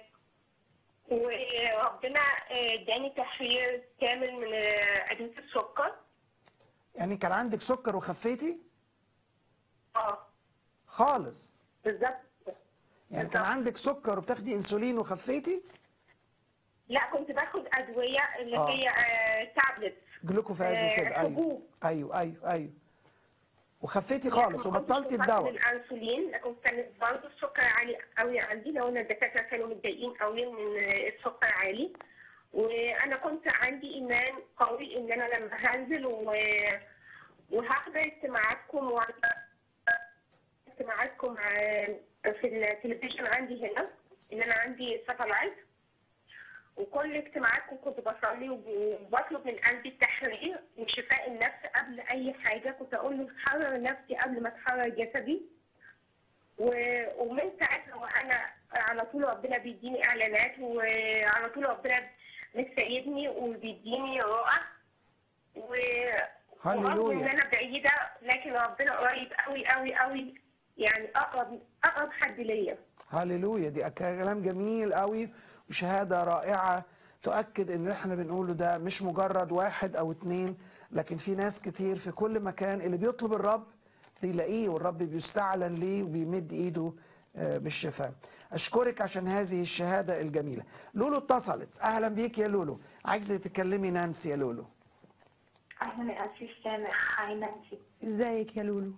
[SPEAKER 8] وربنا اداني تحرير كامل من ادويه السكر
[SPEAKER 1] يعني كان عندك سكر وخفيتي
[SPEAKER 8] اه
[SPEAKER 1] خالص
[SPEAKER 8] بالظبط
[SPEAKER 1] يعني كان عندك سكر وبتاخدي انسولين وخفيتي
[SPEAKER 8] لا كنت باخد ادويه اللي
[SPEAKER 1] آه.
[SPEAKER 8] هي آه تابلت
[SPEAKER 1] جلوكوفاز
[SPEAKER 8] آه،
[SPEAKER 1] وكده ايوه
[SPEAKER 8] حبوب.
[SPEAKER 1] ايوه ايوه ايوه وخفيتي خالص وبطلتي الدواء
[SPEAKER 8] الانسولين لكن كان برضه السكر عالي قوي عندي لو انا الدكاتره كانوا متضايقين قوي من السكر عالي وانا كنت عندي ايمان قوي ان انا لما هنزل و... وهحضر اجتماعاتكم و... اجتماعاتكم ع- في التلفزيون عندي هنا ان انا عندي ساتلايت وكل اجتماعاتكم كنت بصلي وبطلب من قلبي التحرير وشفاء النفس قبل اي حاجه كنت اقول له حرر نفسي قبل ما تحرر جسدي و- ومن ساعتها وانا على طول ربنا بيديني اعلانات وعلى طول ربنا مسيدني وبيديني رؤى و
[SPEAKER 1] هللويا.
[SPEAKER 8] ورغم ان انا بعيده لكن ربنا قريب قوي قوي قوي يعني اقرب اقرب حد ليا
[SPEAKER 1] هللويا دي كلام جميل قوي وشهاده رائعه تؤكد ان احنا بنقوله ده مش مجرد واحد او اتنين لكن في ناس كتير في كل مكان اللي بيطلب الرب بيلاقيه والرب بيستعلن ليه وبيمد ايده آه، بالشفاء اشكرك عشان هذه الشهاده الجميله لولو اتصلت اهلا بيك يا لولو عايزه تكلمي نانسي يا لولو
[SPEAKER 15] أهلا يا أسيس سامح هاي نانسي
[SPEAKER 12] ازيك يا لولو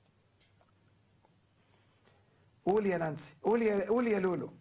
[SPEAKER 1] قول يا نانسي قول يا قول يا لولو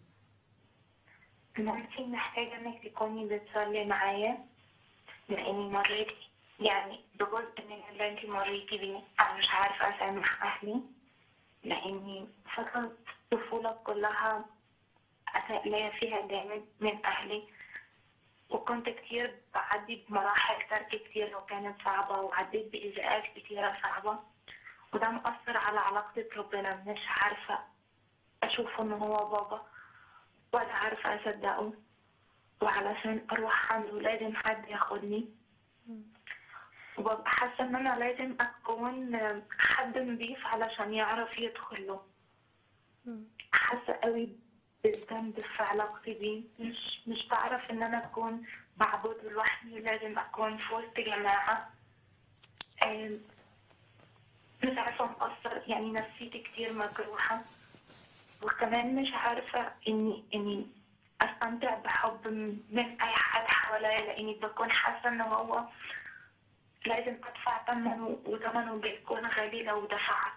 [SPEAKER 15] نانسي محتاجة إنك تكوني بتصلي معايا لأني مريت يعني بجزء من اللي أنت مريتي بيه أنا مش عارفة أسامح أهلي لأني فترة الطفولة كلها أساء ليا فيها جامد من أهلي وكنت كتير بعدي بمراحل ترك كتير وكانت صعبة وعديت بإزاءات كتيرة صعبة وده مؤثر على علاقتي بربنا مش عارفة أشوفه إن هو بابا ولا عارفة أصدقه وعلشان أروح عنده لازم حد ياخدني وببقى حاسة إن أنا لازم أكون حد نضيف علشان يعرف يدخل له حاسة قوي بالذنب في علاقتي بيه مش مش بعرف إن أنا أكون بعبده لوحدي لازم أكون في وسط جماعة آم، مش عارفة مقصر يعني نفسيتي كتير مجروحة وكمان مش عارفة إني إني أستمتع بحب من أي حد حواليا لأني بكون حاسة إن هو لازم أدفع ثمنه وثمنه بيكون غالي لو دفعت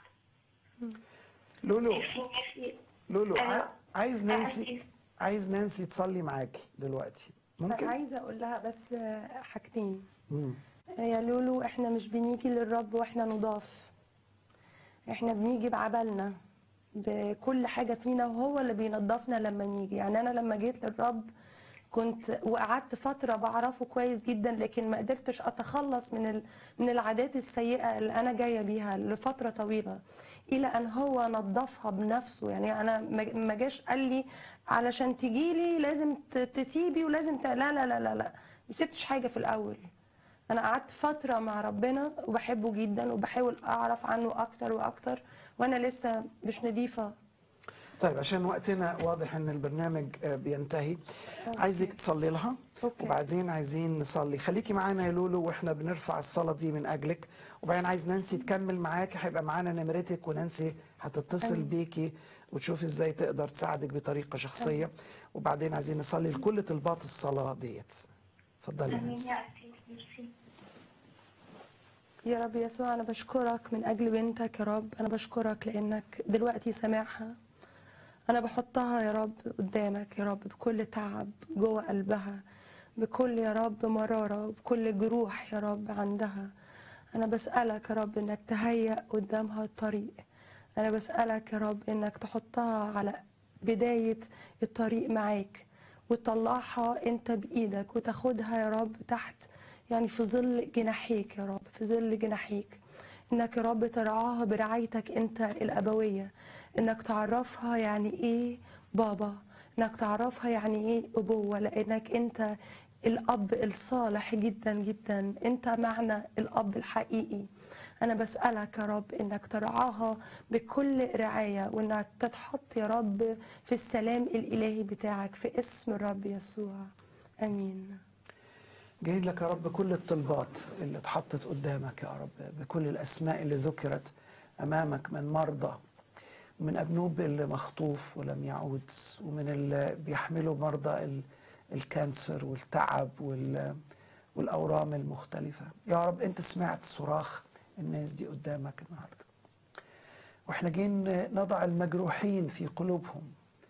[SPEAKER 1] لولو
[SPEAKER 15] نفسي نفسي
[SPEAKER 1] لولو
[SPEAKER 15] أيوة.
[SPEAKER 1] ع- عايز نانسي عايز نانسي تصلي معاكي دلوقتي ممكن
[SPEAKER 11] عايزه اقول لها بس حاجتين
[SPEAKER 1] مم.
[SPEAKER 11] يا لولو احنا مش بنيجي للرب واحنا نضاف احنا بنيجي بعبلنا بكل حاجه فينا وهو اللي بينضفنا لما نيجي يعني انا لما جيت للرب كنت وقعدت فتره بعرفه كويس جدا لكن ما قدرتش اتخلص من ال- من العادات السيئه اللي انا جايه بيها لفتره طويله الى ان هو نظفها بنفسه يعني انا ما ما جاش قال لي علشان تجي لي لازم ت- تسيبي ولازم ت... لا لا لا لا لا ما سبتش حاجه في الاول انا قعدت فتره مع ربنا وبحبه جدا وبحاول اعرف عنه اكتر واكتر وانا لسه مش نظيفه
[SPEAKER 1] طيب عشان وقتنا واضح ان البرنامج آه، بينتهي عايزك تصلي لها وبعدين عايزين نصلي خليكي معانا يا لولو واحنا بنرفع الصلاه دي من اجلك وبعدين عايز نانسي تكمل معاكي هيبقى معانا نمرتك ونانسي هتتصل
[SPEAKER 11] أمين.
[SPEAKER 1] بيكي وتشوف ازاي تقدر تساعدك بطريقه شخصيه وبعدين عايزين نصلي لكل طلبات الصلاه ديت اتفضلي يا
[SPEAKER 15] آمين
[SPEAKER 1] نانسي
[SPEAKER 15] يا أسيس ميرسي
[SPEAKER 11] يا رب يسوع أنا بشكرك من أجل بنتك يا رب أنا بشكرك لأنك دلوقتي سامعها أنا بحطها يا رب قدامك يا رب بكل تعب جوه قلبها بكل يا رب مرارة بكل جروح يا رب عندها أنا بسألك يا رب إنك تهيأ قدامها الطريق أنا بسألك يا رب إنك تحطها على بداية الطريق معاك وتطلعها أنت بإيدك وتاخدها يا رب تحت يعني في ظل جناحيك يا رب في ظل جناحيك إنك يا رب ترعاها برعايتك أنت الأبوية إنك تعرفها يعني إيه بابا إنك تعرفها يعني إيه أبوة لأنك أنت الأب الصالح جدا جدا أنت معنى الأب الحقيقي أنا بسألك يا رب إنك ترعاها بكل رعاية وإنك تتحط يا رب في السلام الإلهي بتاعك في اسم الرب يسوع آمين
[SPEAKER 1] جاي لك يا رب كل الطلبات اللي اتحطت قدامك يا رب بكل الأسماء اللي ذكرت أمامك من مرضى ومن أبنوب اللي مخطوف ولم يعود ومن اللي بيحملوا مرضى ال- الكانسر والتعب وال- والأورام المختلفة يا رب أنت سمعت صراخ الناس دي قدامك النهاردة واحنا جايين نضع المجروحين في قلوبهم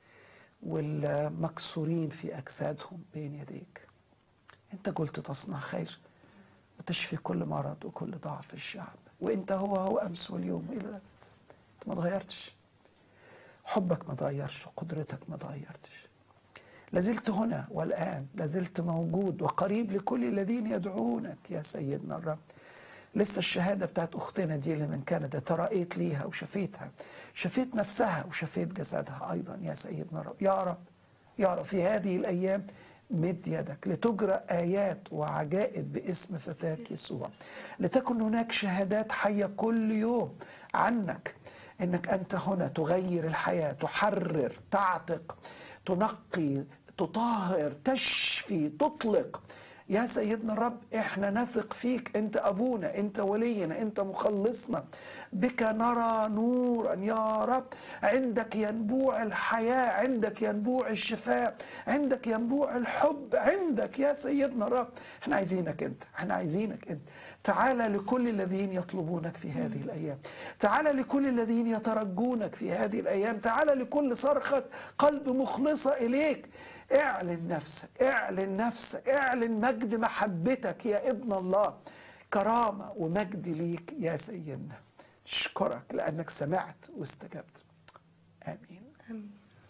[SPEAKER 1] والمكسورين في أجسادهم بين يديك انت قلت تصنع خير وتشفي كل مرض وكل ضعف في الشعب وانت هو هو امس واليوم الى الابد انت ما اتغيرتش حبك ما اتغيرش وقدرتك ما اتغيرتش لازلت هنا والان لازلت موجود وقريب لكل الذين يدعونك يا سيدنا الرب لسه الشهاده بتاعت اختنا دي اللي من كندا ترأيت ليها وشفيتها شفيت نفسها وشفيت جسدها ايضا يا سيدنا الرب يا رب يا رب في هذه الايام مد يدك لتجرى آيات وعجائب باسم فتاك يسوع لتكن هناك شهادات حية كل يوم عنك انك انت هنا تغير الحياة تحرر تعتق تنقي تطهر تشفي تطلق يا سيدنا الرب احنا نثق فيك انت ابونا انت ولينا انت مخلصنا بك نرى نورا يا رب عندك ينبوع الحياه عندك ينبوع الشفاء عندك ينبوع الحب عندك يا سيدنا الرب احنا عايزينك انت احنا عايزينك انت تعالى لكل الذين يطلبونك في هذه الايام تعالى لكل الذين يترجونك في هذه الايام تعالى لكل صرخه قلب مخلصه اليك اعلن نفسك اعلن نفسك اعلن مجد محبتك يا ابن الله كرامة ومجد ليك يا سيدنا اشكرك لأنك سمعت واستجبت آمين
[SPEAKER 11] آمين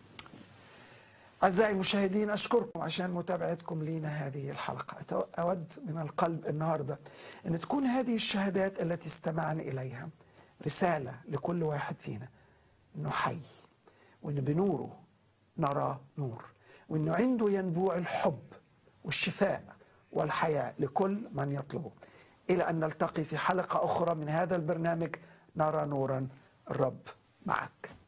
[SPEAKER 1] أعزائي المشاهدين أشكركم عشان متابعتكم لينا هذه الحلقة أتو- أود من القلب النهاردة أن تكون هذه الشهادات التي استمعنا إليها رسالة لكل واحد فينا أنه حي وأن بنوره نرى نور وأنه عنده ينبوع الحب والشفاء والحياة لكل من يطلبه إلى أن نلتقي في حلقة أخرى من هذا البرنامج نرى نورا الرب معك